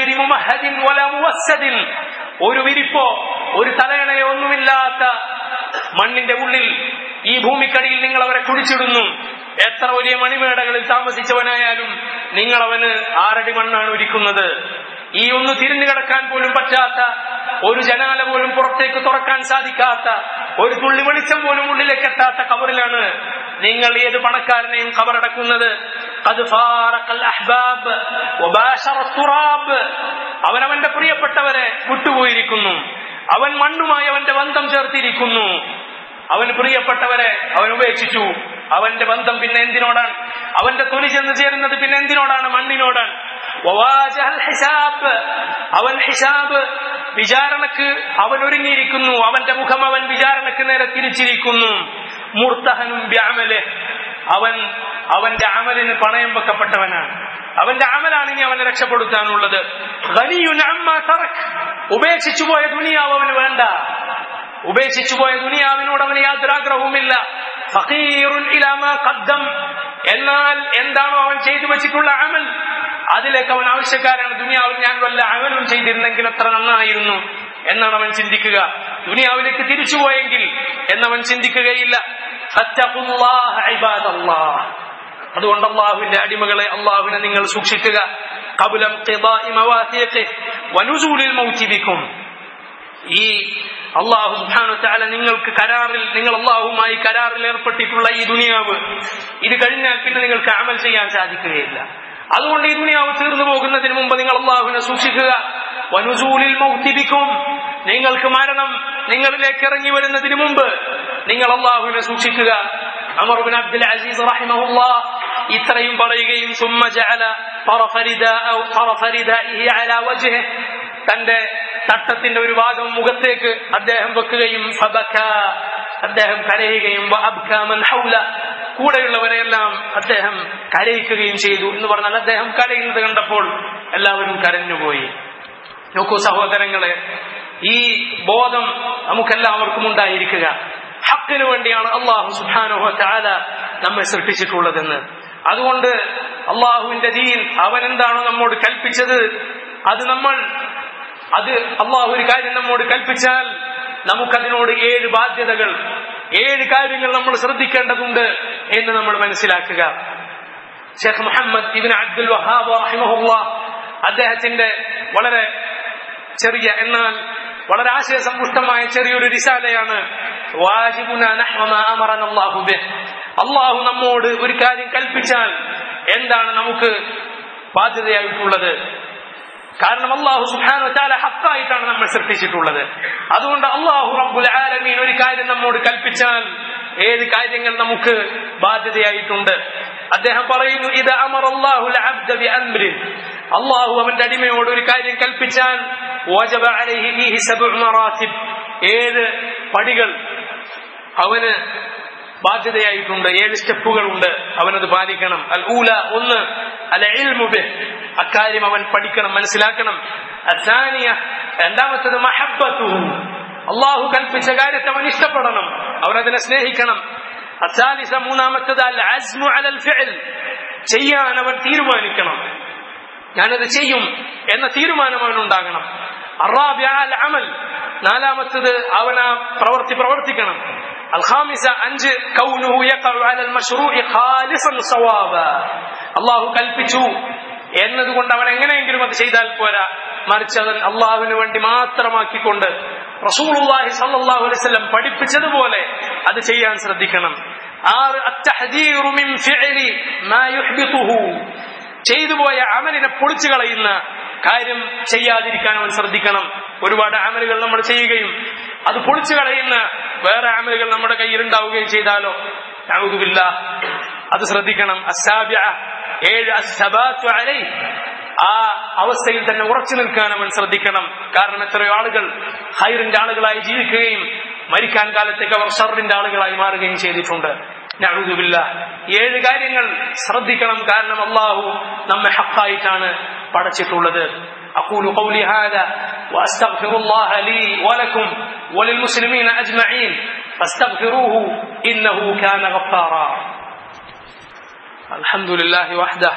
ഒരു വിരിപ്പോ ഒരു തലയണയോ ഒന്നുമില്ലാത്ത മണ്ണിന്റെ ഉള്ളിൽ ഈ ഭൂമിക്കടിയിൽ നിങ്ങൾ അവരെ കുഴിച്ചിടുന്നു എത്ര വലിയ മണിമേടകളിൽ താമസിച്ചവനായാലും നിങ്ങൾ അവന് ആറടി മണ്ണാണ് ഒരുക്കുന്നത് ഈ ഒന്ന് തിരിഞ്ഞു കിടക്കാൻ പോലും പറ്റാത്ത ഒരു ജനാല പോലും പുറത്തേക്ക് തുറക്കാൻ സാധിക്കാത്ത ഒരു തുള്ളി വെളിച്ചം പോലും ഉള്ളിലേക്ക് എത്താത്ത കബറിലാണ് നിങ്ങൾ ഏത് പണക്കാരനെയും കബറടക്കുന്നത് قد فارق الأحباب وباشر التراب അവൻ അവന്റെ പ്രിയപ്പെട്ടവരെ വിട്ടുപോയിരിക്കുന്നു അവൻ മണ്ണുമായി അവന്റെ ബന്ധം ചേർത്തിരിക്കുന്നു അവന് പ്രിയപ്പെട്ടവരെ അവൻ ഉപേക്ഷിച്ചു അവന്റെ ബന്ധം പിന്നെ എന്തിനോടാണ് അവന്റെ തൊലി ചെന്ന് ചേരുന്നത് പിന്നെ എന്തിനോടാണ് മണ്ണിനോടാണ് വവാജഹൽ ഹിസാബ് അവൻ ഹിസാബ് വിചാരണക്ക് അവൻ ഒരുങ്ങിയിരിക്കുന്നു അവന്റെ മുഖം അവൻ വിചാരണക്ക് നേരെ തിരിച്ചിരിക്കുന്നു മുർത്തഹനും വ്യാമല് അവൻ അവന്റെ അമലിന് പണയം വെക്കപ്പെട്ടവനാണ് അവന്റെ അമലാണ് ഇനി അവനെ രക്ഷപ്പെടുത്താനുള്ളത് ഖനിയുൻ അമ്മാ തറക്. ഉപേക്ഷിച്ചു പോയ ദുനിയാവ് അവന് വേണ്ട ഉപേക്ഷിച്ചു പോയ ദുനിയാവിനോട് അവന് യാതൊരു ആഗ്രഹവുമില്ല ഫഖീറുൻ ഇലാ മാ ഖദ്ദം. എന്നാൽ എന്താണോ അവൻ ചെയ്തു വെച്ചിട്ടുള്ള അമൽ അതിലേക്ക് അവൻ ആവശ്യക്കാരാണ് ദുനിയാവിൽ ഞാൻ വല്ല അമലും ചെയ്തിരുന്നെങ്കിൽ എത്ര നന്നായിരുന്നു എന്നാണ് അവൻ ചിന്തിക്കുക ദുനിയാവിലേക്ക് തിരിച്ചുപോയെങ്കിൽ എന്നവൻ ചിന്തിക്കുകയില്ല ഫത്തഖുല്ലാഹ ഇബാദല്ലാഹ്. അതുകൊണ്ട് അള്ളാഹുവിന്റെ അടിമകളെ അള്ളാഹുവിനെ നിങ്ങൾ സൂക്ഷിക്കുക കബുലം വനുസൂലിൽ മൗത്തിബിക്കും ഈ അള്ളാഹു സുബ്ഹാനഹു വതആല നിങ്ങൾക്ക് കരാറിൽ നിങ്ങൾ അള്ളാഹുമായി കരാറിൽ ഏർപ്പെട്ടിട്ടുള്ള ഈ ദുനിയാവ് ഇത് കഴിഞ്ഞാൽ പിന്നെ നിങ്ങൾക്ക് അമൽ ചെയ്യാൻ സാധിക്കുകയില്ല അതുകൊണ്ട് ഈ ദുനിയാവ് തീർന്നു പോകുന്നതിന് മുമ്പ് നിങ്ങൾ അള്ളാഹുവിനെ സൂക്ഷിക്കുക വനുസൂലിൽ മൗത്തിബിക്കും നിങ്ങൾക്ക് മരണം നിങ്ങളിലേക്ക് ഇറങ്ങി വരുന്നതിന് മുമ്പ് നിങ്ങൾ അള്ളാഹുവിനെ സൂക്ഷിക്കുക അമർ ബിൻ അബ്ദുൽ അസീസ് റഹിമഹുല്ലാ ഇത്രയും പറയുകയും ثم جعل طرف رداء طرف ردائه على وجهه തന്റെ തട്ടത്തിന്റെ ഒരു ഭാഗം മുഖത്തേക്ക് അദ്ദേഹം വെക്കുകയും ഫബക അദ്ദേഹം കരയുകയും വഅബ്ക മൻ ഹൗല കൂടെയുള്ളവരെയെല്ലാം അദ്ദേഹം കരയിക്കുകയും ചെയ്തു എന്ന് പറഞ്ഞാൽ അദ്ദേഹം കരയുന്നത് കണ്ടപ്പോൾ എല്ലാവരും കരഞ്ഞുപോയി നോക്കൂ സഹോദരങ്ങളെ ഈ ബോധം നമുക്കെല്ലാവർക്കും ഉണ്ടായിരിക്കുക ഹക്കിന് വേണ്ടിയാണ് അള്ളാഹു സുബാനുഹ ചാല നമ്മെ സൃഷ്ടിച്ചിട്ടുള്ളതെന്ന് അതുകൊണ്ട് അള്ളാഹുവിന്റെ ദീൻ അവൻ എന്താണോ നമ്മോട് കൽപ്പിച്ചത് അത് നമ്മൾ അത് അള്ളാഹു ഒരു കാര്യം നമ്മോട് കൽപ്പിച്ചാൽ നമുക്കതിനോട് ഏഴ് ബാധ്യതകൾ ഏഴ് കാര്യങ്ങൾ നമ്മൾ ശ്രദ്ധിക്കേണ്ടതുണ്ട് എന്ന് നമ്മൾ മനസ്സിലാക്കുക ഷെയ്ഖ് മുഹമ്മദ് ഇബിൻ അബ്ദുൽ വഹാബ് റഹിമഹുല്ല അദ്ദേഹത്തിന്റെ വളരെ ചെറിയ എന്നാൽ വളരെ ആശയസമ്പുഷ്ടമായ ചെറിയൊരു റിസാലയാണ് വാജിബുന നഹ്വ മാ അമറന അല്ലാഹു ബിഹ് അള്ളാഹു നമ്മോട് ഒരു കാര്യം കൽപ്പിച്ചാൽ എന്താണ് നമുക്ക് ബാധ്യതയായിട്ടുള്ളത് കാരണം അള്ളാഹു സുഹാനു ചാല ഹക്കായിട്ടാണ് നമ്മൾ സൃഷ്ടിച്ചിട്ടുള്ളത് അതുകൊണ്ട് അള്ളാഹു റബ്ബുൽ ആലമീൻ ഒരു കാര്യം നമ്മോട് കൽപ്പിച്ചാൽ ഏത് കാര്യങ്ങൾ നമുക്ക് ബാധ്യതയായിട്ടുണ്ട് അദ്ദേഹം പറയുന്നു ഇത് അമർ അള്ളാഹു അള്ളാഹു അവന്റെ അടിമയോട് ഒരു കാര്യം കൽപ്പിച്ചാൽ വജബ അലൈഹി ഫീഹി സബ്ഉ മറാത്തിബ് ഏഴ് പടികൾ അവന് ബാധ്യതയായിട്ടുണ്ട് ഏഴ് സ്റ്റെപ്പുകളുണ്ട് അവനത് പാലിക്കണം അൽ ഊല ഒന്ന് അൽ ഇൽമു ബിഹ് അക്കാര്യം അവൻ പഠിക്കണം മനസ്സിലാക്കണം അസാനിയ രണ്ടാമത്തത് മഹബത്തുഹു അള്ളാഹു കൽപ്പിച്ച കാര്യത്തെ അവൻ ഇഷ്ടപ്പെടണം അവൻ അതിനെ സ്നേഹിക്കണം അസാലിസ മൂന്നാമത്തത് അൽ അസ്മു അലൽ ഫിഅൽ ചെയ്യാൻ അവൻ തീരുമാനിക്കണം ഞാനത് ചെയ്യും എന്ന തീരുമാനം അവനുണ്ടാകണം അറാബിയ അൽ അമൽ നാലാമത്തത് അവൻ ആ പ്രവർത്തി പ്രവർത്തിക്കണം الخامسة أنج كونه يقع على المشروع خالصا صوابا الله കൽപ്പിച്ചു എന്നതുകൊണ്ട് അവൻ എങ്ങനെയെങ്കിലും അത് ചെയ്താൽ പോരാ മറിച്ച് അവൻ അള്ളാഹുവിന് വേണ്ടി മാത്രമാക്കിക്കൊണ്ട് റസൂലുള്ളാഹി സല്ലല്ലാഹു അലൈഹി വസല്ലം പഠിപ്പിച്ചതുപോലെ അത് ചെയ്യാൻ ശ്രദ്ധിക്കണം ആറ് അത്തഹദീറു മിൻ ഫിഅലി മാ യുഹ്ബിതുഹു ചെയ്തു പോയ അമലിനെ പൊളിച്ചു കളയുന്ന കാര്യം ചെയ്യാതിരിക്കാൻ അവൻ ശ്രദ്ധിക്കണം ഒരുപാട് അമലുകൾ നമ്മൾ ചെയ്യുകയും അത് പൊളിച്ചു കളയുന്ന വേറെ അമലുകൾ നമ്മുടെ കയ്യിൽ ഉണ്ടാവുകയും ചെയ്താലോ ഔദുബില്ല അത് ശ്രദ്ധിക്കണം അസാബ്യ ഏഴ് അസ്സബാത്തു അലൈ ആ അവസ്ഥയിൽ തന്നെ ഉറച്ചു നിൽക്കാൻ അവൻ ശ്രദ്ധിക്കണം കാരണം എത്രയോ ആളുകൾ ഹൈറിന്റെ ആളുകളായി ജീവിക്കുകയും മരിക്കാൻ കാലത്തേക്ക് അവർ ഷറിന്റെ ആളുകളായി മാറുകയും ചെയ്തിട്ടുണ്ട് നഅൂദുബില്ല ഏഴ് കാര്യങ്ങൾ ശ്രദ്ധിക്കണം കാരണം അള്ളാഹു നമ്മെ ഹക്കായിട്ടാണ് പടച്ചിട്ടുള്ളത് أقول قولي هذا وأستغفر الله لي ولكم وللمسلمين أجمعين فاستغفروه إنه كان غفارا الحمد لله وحده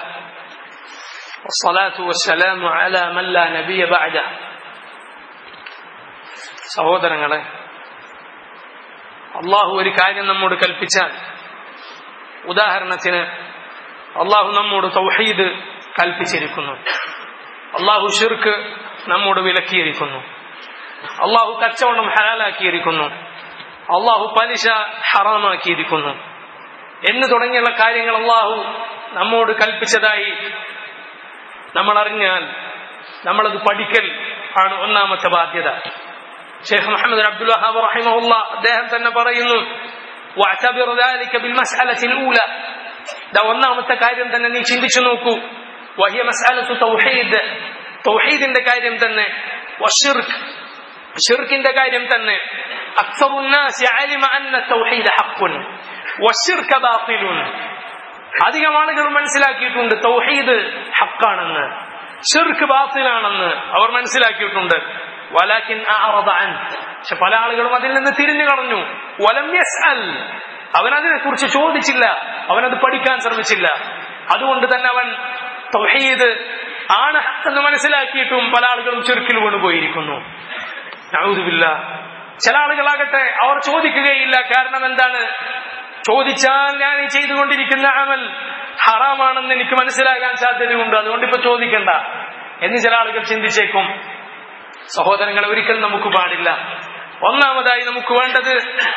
والصلاة والسلام على من لا نبي بعده സഹോദരങ്ങളെ അള്ളാഹു ഒരു കാര്യം നമ്മോട് കൽപ്പിച്ചാൽ ഉദാഹരണത്തിന് അള്ളാഹു നമ്മോട് തൗഹീദ് കൽപ്പിച്ചിരിക്കുന്നു അള്ളാഹു ഷിർക്ക് നമ്മോട് വിലക്കിയിരിക്കുന്നു അള്ളാഹു കച്ചവടം ഹലാലാക്കിയിരിക്കുന്നു അള്ളാഹു പലിശ ഹറാമാക്കിയിരിക്കുന്നു എന്ന് തുടങ്ങിയുള്ള കാര്യങ്ങൾ അള്ളാഹു നമ്മോട് കൽപ്പിച്ചതായി നമ്മൾ അറിഞ്ഞാൽ നമ്മളത് പഠിക്കൽ ആണ് ഒന്നാമത്തെ ബാധ്യത ഷെയ്ഖ് മുഹമ്മദ് അബ്ദുൽ വഹാബ് റഹിമഹുല്ല അദ്ദേഹം തന്നെ പറയുന്നു واعتبر ذلك بالمسألة الأولى ده ഒന്നാമത്തെ കാര്യം തന്നെ നീ ചിന്തിച്ചു നോക്കൂ വഹിയ മസ്അലത്തു തൗഹീദ് തൗഹീദിന്റെ കാര്യം തന്നെ വഷിർക്ക് ഷിർക്കിന്റെ കാര്യം തന്നെ أكثر الناس علم أن التوحيد حق والشرك باطل അധികം ആളുകൾ മനസ്സിലാക്കിയിട്ടുണ്ട് തൗഹീദ് ഹക്കാണെന്ന് ഷിർക്ക് ബാത്തിലാണെന്ന് അവർ മനസ്സിലാക്കിയിട്ടുണ്ട് വലാക്കിൻ പക്ഷെ പല ആളുകളും അതിൽ നിന്ന് തിരിഞ്ഞു കളഞ്ഞു വലം യസ്അൽ അവൻ അതിനെ കുറിച്ച് ചോദിച്ചില്ല അവനത് പഠിക്കാൻ ശ്രമിച്ചില്ല അതുകൊണ്ട് തന്നെ അവൻ തൗഹീദ് ആണ് എന്ന് മനസ്സിലാക്കിയിട്ടും പല ആളുകളും ചുരുക്കിൽ വീണുപോയിരിക്കുന്നു നഊദുബില്ല ചില ആളുകളാകട്ടെ അവർ ചോദിക്കുകയില്ല കാരണം എന്താണ് ചോദിച്ചാൽ ഞാൻ ഈ ചെയ്തുകൊണ്ടിരിക്കുന്ന അമൽ ഹറാമാണെന്ന് എനിക്ക് മനസ്സിലാകാൻ സാധ്യതയുണ്ട് അതുകൊണ്ട് ഇപ്പൊ ചോദിക്കണ്ട എന്ന് ചില ആളുകൾ ചിന്തിച്ചേക്കും സഹോദരങ്ങളെ ഒരിക്കലും നമുക്ക് പാടില്ല ഒന്നാമതായി നമുക്ക് വേണ്ടത്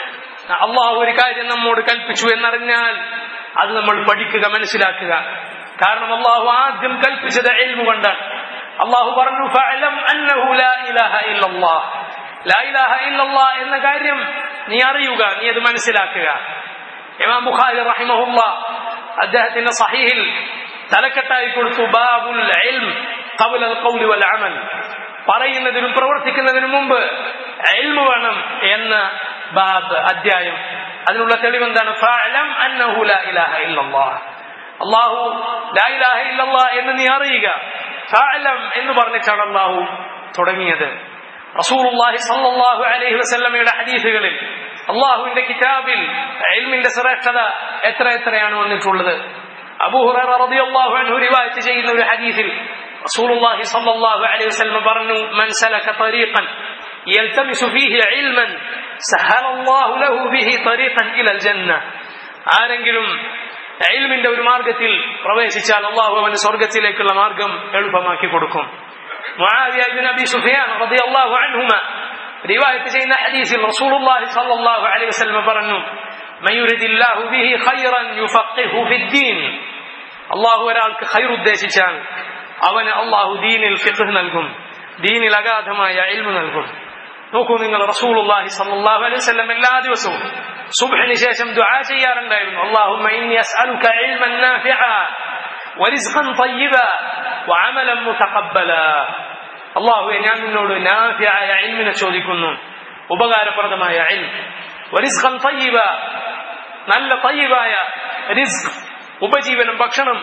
അള്ളാഹു ഒരു കാര്യം നമ്മോട് കൽപ്പിച്ചു എന്നറിഞ്ഞാൽ അത് നമ്മൾ പഠിക്കുക മനസ്സിലാക്കുക കാരണം അള്ളാഹു ആദ്യം കൽപ്പിച്ചത് എൽമു കൊണ്ടാണ് അള്ളാഹു പറഞ്ഞു ഫഅലം അന്നഹു ലാ ഇലാഹ ഇല്ലല്ലാഹ് ലാ ഇലാഹ ഇല്ലല്ലാഹ് എന്ന കാര്യം നീ അറിയുക നീ അത് മനസ്സിലാക്കുക ഇമാം ബുഖാരി റഹിമഹുല്ല അദ്ദേഹത്തിന്റെ സഹീഹിൽ തലക്കെട്ടായി കൊടുത്തു ബാബുൽ ഇൽം ഖബല അൽ ഖൗലി വൽ അമൽ പറയുന്നതിനും പ്രവർത്തിക്കുന്നതിനും മുമ്പ് ഇൽമു വേണം എന്ന ബാബ് അധ്യായം അതിനുള്ള തെളിവ് എന്താണ് ഫഅലം അന്നഹു ലാ ഇലാഹ ഇല്ലല്ലാഹ് അള്ളാഹു ലാ ഇലാഹ ഇല്ലല്ലാഹ് എന്ന് നീ അറിയുക ഫഅലം എന്ന് പറഞ്ഞിട്ടാണ് അള്ളാഹു തുടങ്ങിയത് റസൂലുള്ളാഹി സ്വല്ലല്ലാഹു അലൈഹി വസല്ലമയുടെ ഹദീസുകളിൽ അള്ളാഹുവിന്റെ കിതാബിൽ ഇൽമിന്റെ ശ്രേഷ്ഠത എത്ര എത്രയാണ് വന്നിട്ടുള്ളത് അബൂ ഹുറൈറ റളിയല്ലാഹു അൻഹു റിവായത്ത് ചെയ്യുന്ന ഒരു ഹദീസിൽ റസൂലുള്ളാഹി സ്വല്ലല്ലാഹു അലൈഹി വസല്ലം പറഞ്ഞു മൻ സലക തരീഖൻ يلتمس فيه علما سهل الله له به طريقا الى الجنه ആരെങ്കിലും ഇൽമിന്റെ ഒരു മാർഗത്തിൽ പ്രവേശിച്ചാൽ അള്ളാഹു അവന് സ്വർഗത്തിലേക്കുള്ള മാർഗം എളുപ്പമാക്കി കൊടുക്കും മുആവിയ ഇബ്നു അബി സുഫിയാൻ റളിയല്ലാഹു അൻഹുമ റിവായത്ത് ചെയ്യുന്ന ഹദീസിൽ റസൂലുള്ളാഹി സ്വല്ലല്ലാഹു അലൈഹി വസല്ലം പറഞ്ഞു من يريد الله به خيرا يفقهه في الدين അള്ളാഹു ഒരാൾക്ക് ഖൈർ ഉദ്ദേശിച്ചാൽ അവന് അള്ളാഹു ദീനിൽ ഫിഖ് നൽകും ദീനിൽ അഗാധമായ ഇൽമു നൽകും നോക്കൂ നിങ്ങൾ റസൂലുള്ളാഹി സ്വല്ലല്ലാഹു അലൈഹി വസല്ലം എല്ലാ ദിവസവും സുബ്ഹിന് ശേഷം ദുആ ചെയ്യാറുണ്ടായിരുന്നു അല്ലാഹുമ്മ ഇന്നി അസ്അലുക ഇൽമൻ നാഫിഅ വറിസ്ഖൻ طيبا وعملا متقبلا അല്ലാഹുവേ ഞാൻ നിന്നോട് നാഫിയായ ഇൽമിനെ ചോദിക്കുന്നു ഉപകാരപ്രദമായ ഇൽം വറിസ്ഖൻ طيبا നല്ല തയ്യബായ റിസ്ക് ഉപജീവനം ഭക്ഷണം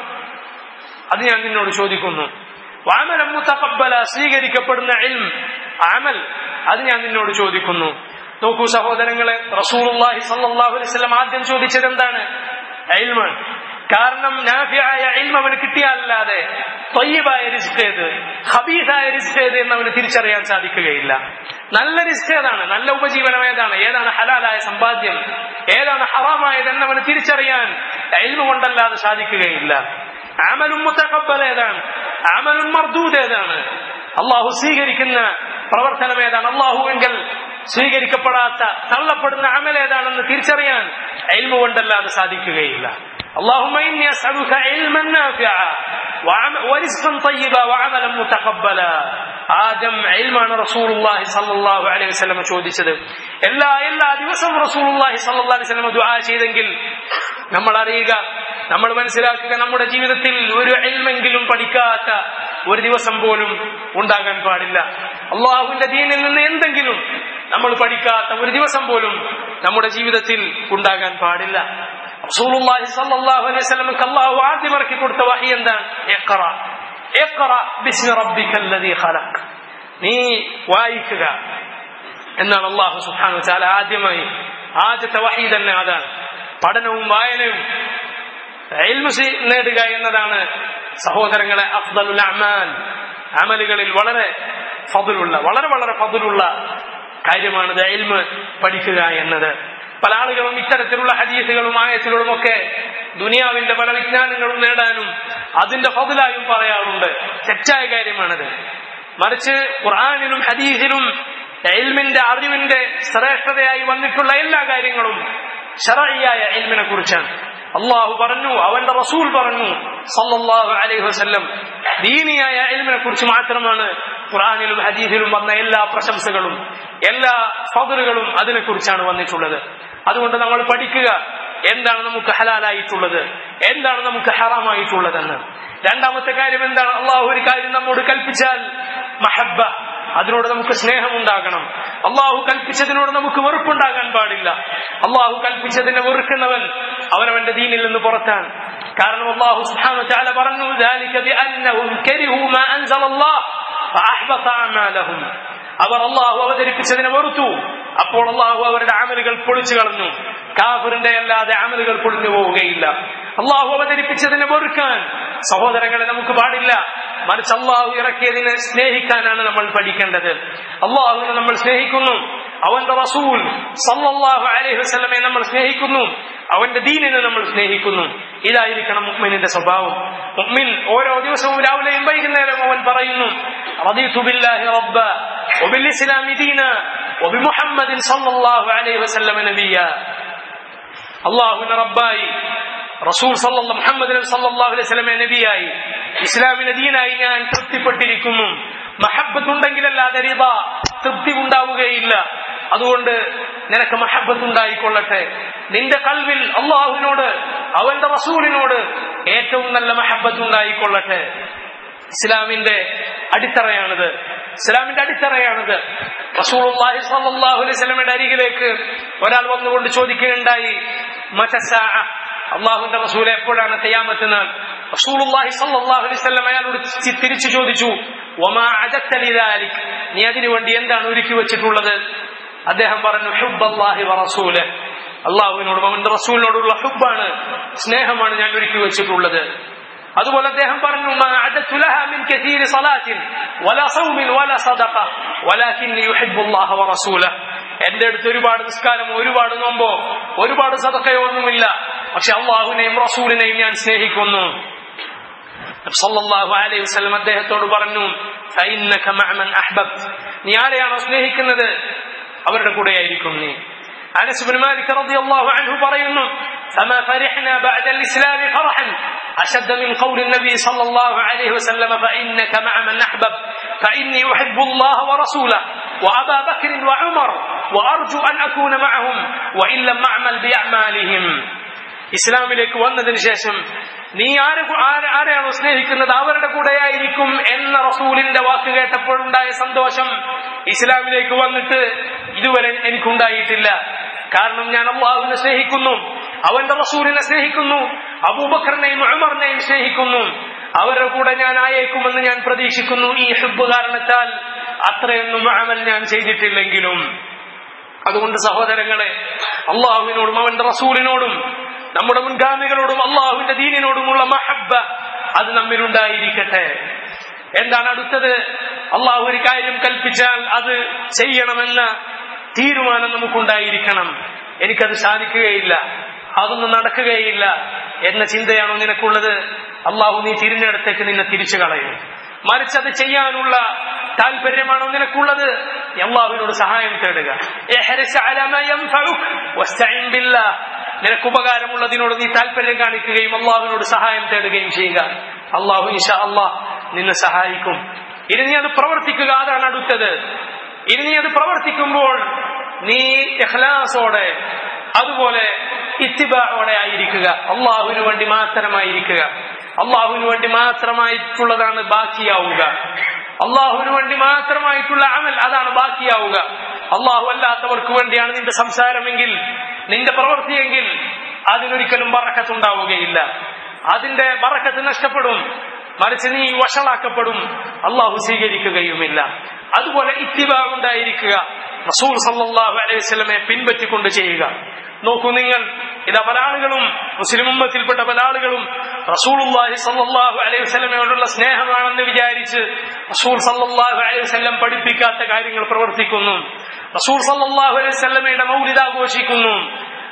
അത് ഞാൻ നിന്നോട് ചോദിക്കുന്നു വാമലം മുത്തക്കബല സ്വീകരിക്കപ്പെടുന്ന ഇൽം അമൽ അത് ഞാൻ നിന്നോട് ചോദിക്കുന്നു നോക്കൂ സഹോദരങ്ങളെ റസൂലുള്ളാഹി സ്വല്ലല്ലാഹു അലൈഹി വസല്ലം ആദ്യം ചോദിച്ചത് എന്താണ് ഇൽമാണ് കാരണം നാഫിയായ ഇൽമ അവന് കിട്ടിയാലല്ലാതെ തൊയ്യബായ റിസ്ക് ഏത് ഹബീസായ റിസ്ക് ഏത് എന്ന് അവന് തിരിച്ചറിയാൻ സാധിക്കുകയില്ല നല്ല റിസ്ക് ഏതാണ് നല്ല ഉപജീവനം ഏതാണ് ഏതാണ് ഹലാലായ സമ്പാദ്യം ഏതാണ് ഹറാമായത് എന്ന് അവന് തിരിച്ചറിയാൻ ഇൽമ കൊണ്ടല്ലാതെ സാധിക്കുകയില്ല അമലും മുത്തക്കബൽ ഏതാണ് അമലും മർദൂദ് ഏതാണ് അള്ളാഹു സ്വീകരിക്കുന്ന പ്രവർത്തനം ഏതാണ് അള്ളാഹുവെങ്കിൽ സ്വീകരിക്കപ്പെടാത്ത തള്ളപ്പെടുന്ന അമൽ ഏതാണെന്ന് തിരിച്ചറിയാൻ എൽമ കൊണ്ടല്ലാതെ സാധിക്കുകയില്ല اللهم إني أسألك علما نافعا ورزقا طيبا وعملا متقبلا ആദം ഇൽമാണ് റസൂലുള്ളാഹി സ്വല്ലല്ലാഹു അലൈഹി വസല്ലം ചോദിച്ചത് എല്ലാ എല്ലാ ദിവസവും റസൂലുള്ളാഹി സ്വല്ലല്ലാഹു അലൈഹി വസല്ലം ദുആ ചെയ്തെങ്കിൽ നമ്മൾ അറിയുക നമ്മൾ മനസ്സിലാക്കുക നമ്മുടെ ജീവിതത്തിൽ ഒരു ഇൽമെങ്കിലും പഠിക്കാത്ത ഒരു ദിവസം പോലും ഉണ്ടാകാൻ പാടില്ല അള്ളാഹുവിന്റെ ദീനിൽ നിന്ന് എന്തെങ്കിലും നമ്മൾ പഠിക്കാത്ത ഒരു ദിവസം പോലും നമ്മുടെ ജീവിതത്തിൽ ഉണ്ടാകാൻ പാടില്ല റസൂലുള്ളാഹി സ്വല്ലല്ലാഹു അലൈഹി വസല്ലമക്ക് അല്ലാഹു ആദ്യം ഇറക്കി കൊടുത്ത വഹി എന്താണ് ഇഖ്റ ഇഖ്റ ബിസ്മി റബ്ബിക്കല്ലദീ ഖലഖ് നീ വായിക്കുക എന്നാണ് അല്ലാഹു സുബ്ഹാനഹു വതആല ആദ്യമായി ആദ്യത്തെ വഹി തന്നെ അതാണ് പഠനവും വായനയും ഇൽമു നേടുക എന്നതാണ് സഹോദരങ്ങളെ അഫ്ദലുൽ അമാൽ അമലുകളിൽ വളരെ ഫضലുള്ള വളരെ വളരെ ഫضലുള്ള കാര്യമാണ് ഇൽമ് പഠിക്കുക എന്നത് പല ആളുകളും ഇത്തരത്തിലുള്ള ഹദീസുകളും ആയത്തുകളും ഒക്കെ ദുനിയാവിന്റെ പല വിജ്ഞാനങ്ങളും നേടാനും അതിന്റെ ഫതിലായും പറയാറുണ്ട് തെറ്റായ കാര്യമാണത് മറിച്ച് ഖുർആാനിലും ഹദീസിലും എൽമിന്റെ അറിവിന്റെ ശ്രേഷ്ഠതയായി വന്നിട്ടുള്ള എല്ലാ കാര്യങ്ങളും ഷറയായ എൽമിനെ കുറിച്ചാണ് അള്ളാഹു പറഞ്ഞു അവന്റെ റസൂൽ പറഞ്ഞു സല്ലല്ലാഹു അലൈഹി വസല്ലം ദീനിയായ എൽമിനെ കുറിച്ച് മാത്രമാണ് ഖുർആാനിലും ഹദീസിലും വന്ന എല്ലാ പ്രശംസകളും എല്ലാ ഫതറുകളും അതിനെക്കുറിച്ചാണ് വന്നിട്ടുള്ളത് അതുകൊണ്ട് നമ്മൾ പഠിക്കുക എന്താണ് നമുക്ക് ഹലാലായിട്ടുള്ളത് എന്താണ് നമുക്ക് ഹറാമായിട്ടുള്ളതെന്ന് രണ്ടാമത്തെ കാര്യം എന്താണ് അള്ളാഹു ഒരു കാര്യം നമ്മോട് കൽപ്പിച്ചാൽ മഹബ്ബ അതിനോട് നമുക്ക് സ്നേഹമുണ്ടാകണം അള്ളാഹു കൽപ്പിച്ചതിനോട് നമുക്ക് വെറുപ്പുണ്ടാകാൻ പാടില്ല അള്ളാഹു കൽപ്പിച്ചതിനെ വെറുക്കുന്നവൻ അവനവന്റെ ദീനിൽ നിന്ന് പുറത്താണ് കാരണം അള്ളാഹു സുബ്ഹാനഹു വതആല പറഞ്ഞു ذلك بأنهم كرهوا ما أنزل الله فأحبط أعمالهم അവർ അള്ളാഹു അവതരിപ്പിച്ചതിനെ വെറുത്തു അപ്പോൾ അള്ളാഹു അവരുടെ അമലുകൾ പൊളിച്ചു കളഞ്ഞു കാഫിറിന്റെ അല്ലാതെ അമലുകൾ പൊളിഞ്ഞു പോവുകയില്ല അള്ളാഹു അവതരിപ്പിച്ചതിനെ വെറുക്കാൻ സഹോദരങ്ങളെ നമുക്ക് പാടില്ല മറിച്ച് അള്ളാഹു ഇറക്കിയതിനെ സ്നേഹിക്കാനാണ് നമ്മൾ പഠിക്കേണ്ടത് അള്ളാഹുവിനെ നമ്മൾ സ്നേഹിക്കുന്നു അവന്റെ റസൂൽ സല്ലല്ലാഹു അലൈഹി വസല്ലമയെ നമ്മൾ സ്നേഹിക്കുന്നു അവന്റെ ദീനിനെ നമ്മൾ സ്നേഹിക്കുന്നു ഇതായിരിക്കണം മുഹ്മിനിന്റെ സ്വഭാവം മുഹ്മിൻ ഓരോ ദിവസവും രാവിലെയും വൈകുന്നേരവും അവൻ പറയുന്നു റദീതു ബില്ലാഹി റബ്ബ وبالإسلام دينا وبمحمد صلى الله عليه وسلم نبيا അള്ളാഹുവിന്റെ റബ്ബായി റസൂൽ സല്ലല്ലാഹു മുഹമ്മദ് നബി സല്ലല്ലാഹു അലൈഹി വസല്ലമയെ നബിയായി ഇസ്ലാമിനെ ദീനായി ഞാൻ തൃപ്തിപ്പെട്ടിരിക്കുന്നു മഹബത്ത് ഉണ്ടെങ്കിലല്ലാതെ റിദ തൃപ്തി ഉണ്ടാവുകയില്ല അതുകൊണ്ട് നിനക്ക് മഹബത്ത് ഉണ്ടായിക്കൊള്ളട്ടെ നിന്റെ കൽവിൽ അള്ളാഹുവിനോട് അവന്റെ റസൂലിനോട് ഏറ്റവും നല്ല മഹബത്ത് ഉണ്ടായിക്കൊള്ളട്ടെ ഇസ്ലാമിന്റെ അടിത്തറയാണിത് ഇസ്ലാമിന്റെ അടിത്തറയാണിത് റസൂലുള്ളാഹി സ്വല്ലല്ലാഹു അലൈഹി വസല്ലമയുടെ അരികിലേക്ക് ഒരാൾ വന്നുകൊണ്ട് ചോദിക്കുകയുണ്ടായി മതസാ അള്ളാഹുവിന്റെ റസൂൽ എപ്പോഴാണ് ഖിയാമത്ത് നാൾ റസൂലുള്ളാഹി സ്വല്ലല്ലാഹു അലൈഹി വസല്ലം അയാളോട് ചി- തിരിച്ചു ചോദിച്ചു വമാ അദത്ത ലിദാലിക് നീ അതിനു വേണ്ടി എന്താണ് ഒരുക്കി വെച്ചിട്ടുള്ളത് അദ്ദേഹം പറഞ്ഞു ഹുബ്ബല്ലാഹി വറസൂല് അള്ളാഹുവിനോടും അവന്റെ റസൂലിനോടുള്ള ഹുബാണ് സ്നേഹമാണ് ഞാൻ ഒരുക്കി വെച്ചിട്ടുള്ളത് അതുപോലെ അദ്ദേഹം പറഞ്ഞു "മാ അദത്തു ലഹാ മിൻ കസീരി സലാത്തിൻ വലാ സൗമിൻ വലാ സദഖ വലാകിന്നി യുഹിബ്ബു അല്ലാഹ വറസൂലഹ് എന്റെ അടുത്ത് ഒരുപാട് നിസ്കാരമോ ഒരുപാട് നോമ്പോ ഒരുപാട് സദഖയോ ഒന്നുമില്ല പക്ഷെ അള്ളാഹുവിനെയും റസൂലിനെയും ഞാൻ സ്നേഹിക്കുന്നു സല്ലല്ലാഹു അലൈഹി വസല്ലം അദ്ദേഹത്തോട് പറഞ്ഞു ഫഇന്നക മഅ മൻ അഹ്ബബ്ത് നീ ആരെയാണോ സ്നേഹിക്കുന്നത് അവരുടെ കൂടെയായിരിക്കും നീ أنس بن مالك رضي الله عنه പറയുന്നു فما فرحنا بعد الإسلام فرحا أشد من قول النبي صلى الله عليه وسلم فإنك مع من أحبب فإني أحب الله ورسوله وأبا بكر وعمر وأرجو أن أكون معهم وإن لم أعمل بأعمالهم ഇസ്ലാമിലേക്ക് വന്നതിന് ശേഷം നീ ആരെ ആരെ- ആരെയാണോ സ്നേഹിക്കുന്നത് അവരുടെ കൂടെയായിരിക്കും എന്ന റസൂലിന്റെ വാക്ക് കേട്ടപ്പോഴുണ്ടായ സന്തോഷം ഇസ്ലാമിലേക്ക് വന്നിട്ട് ഇതുവരെ എനിക്കുണ്ടായിട്ടില്ല കാരണം ഞാൻ അള്ളാഹുവിനെ സ്നേഹിക്കുന്നു അവന്റെ റസൂലിനെ സ്നേഹിക്കുന്നു അബൂബക്കറിനെയും ഉമറിനെയും സ്നേഹിക്കുന്നു അവരുടെ കൂടെ ഞാൻ ആയേക്കുമെന്ന് ഞാൻ പ്രതീക്ഷിക്കുന്നു ഈ ഹിബ് കാരണത്താൽ അത്രയൊന്നും അമൽ ഞാൻ ചെയ്തിട്ടില്ലെങ്കിലും അതുകൊണ്ട് സഹോദരങ്ങളെ അള്ളാഹുവിനോടും അവന്റെ റസൂലിനോടും നമ്മുടെ മുൻഗാമികളോടും അള്ളാഹുവിന്റെ ദീനിനോടുമുള്ള മഹബ്ബ അത് നമ്മിലുണ്ടായിരിക്കട്ടെ എന്താണ് അടുത്തത് അള്ളാഹു ഒരു കാര്യം കൽപ്പിച്ചാൽ അത് ചെയ്യണമെന്ന തീരുമാനം നമുക്കുണ്ടായിരിക്കണം എനിക്കത് സാധിക്കുകയില്ല അതൊന്നും നടക്കുകയില്ല എന്ന ചിന്തയാണോ നിനക്കുള്ളത് അള്ളാഹു നീ തിരിഞ്ഞെടുത്തേക്ക് നിന്നെ തിരിച്ചു കളയും മറിച്ചത് ചെയ്യാനുള്ള താല്പര്യമാണോ നിനക്കുള്ളത് അള്ളാഹുവിനോട് സഹായം തേടുക ഇഹ്റിസ് അലാ മാ യൻഫഉക് വസ്തഈൻ ബില്ലാഹ്. നിനക്ക് ഉപകാരമുള്ളതിനോട് നീ താല്പര്യം കാണിക്കുകയും അള്ളാഹുവിനോട് സഹായം തേടുകയും ചെയ്യുക അള്ളാഹു ഇൻഷാ അള്ളാഹ് നിന്നെ സഹായിക്കും ഇനി നീ അത് പ്രവർത്തിക്കുക അതാണ് അടുത്തത് ഇനി നീ അത് പ്രവർത്തിക്കുമ്പോൾ നീ ഇഖ്ലാസോടെ അതുപോലെ ഇത്തിബായോടെ ആയിരിക്കുക അള്ളാഹുവിന് വേണ്ടി മാത്രമായിരിക്കുക അള്ളാഹുവിന് വേണ്ടി മാത്രമായിട്ടുള്ളതാണ് ബാക്കിയാവുക അള്ളാഹുവിന് വേണ്ടി മാത്രമായിട്ടുള്ള അമൽ അതാണ് ബാക്കിയാവുക അള്ളാഹു അല്ലാത്തവർക്ക് വേണ്ടിയാണ് നിന്റെ സംസാരമെങ്കിൽ നിന്റെ പ്രവൃത്തിയെങ്കിൽ അതിനൊരിക്കലും ബറക്കത്തുണ്ടാവുകയില്ല അതിന്റെ ബറക്കത്ത് നഷ്ടപ്പെടും മറിച്ച് നീ വഷളാക്കപ്പെടും അള്ളാഹു സ്വീകരിക്കുകയുമില്ല അതുപോലെ ഇത്തിബാ ഉണ്ടായിരിക്കുക റസൂൽ സല്ലല്ലാഹു അലൈഹി വസല്ലമയെ പിൻപറ്റിക്കൊണ്ട് ചെയ്യുക നോക്കൂ നിങ്ങൾ ഇതാ പല ആളുകളും മുസ്ലിം ഉമ്മത്തിൽപ്പെട്ട പല ആളുകളും റസൂലുള്ളാഹി സല്ലല്ലാഹു അലൈഹി വസല്ലമയോടുള്ള സ്നേഹമാണെന്ന് വിചാരിച്ച് റസൂൽ സല്ലല്ലാഹു അലൈഹി വസല്ലം പഠിപ്പിക്കാത്ത കാര്യങ്ങൾ പ്രവർത്തിക്കുന്നു റസൂൽ സല്ലല്ലാഹു അലൈഹി വസല്ലമയുടെ മൗലിദ് ആഘോഷിക്കുന്നു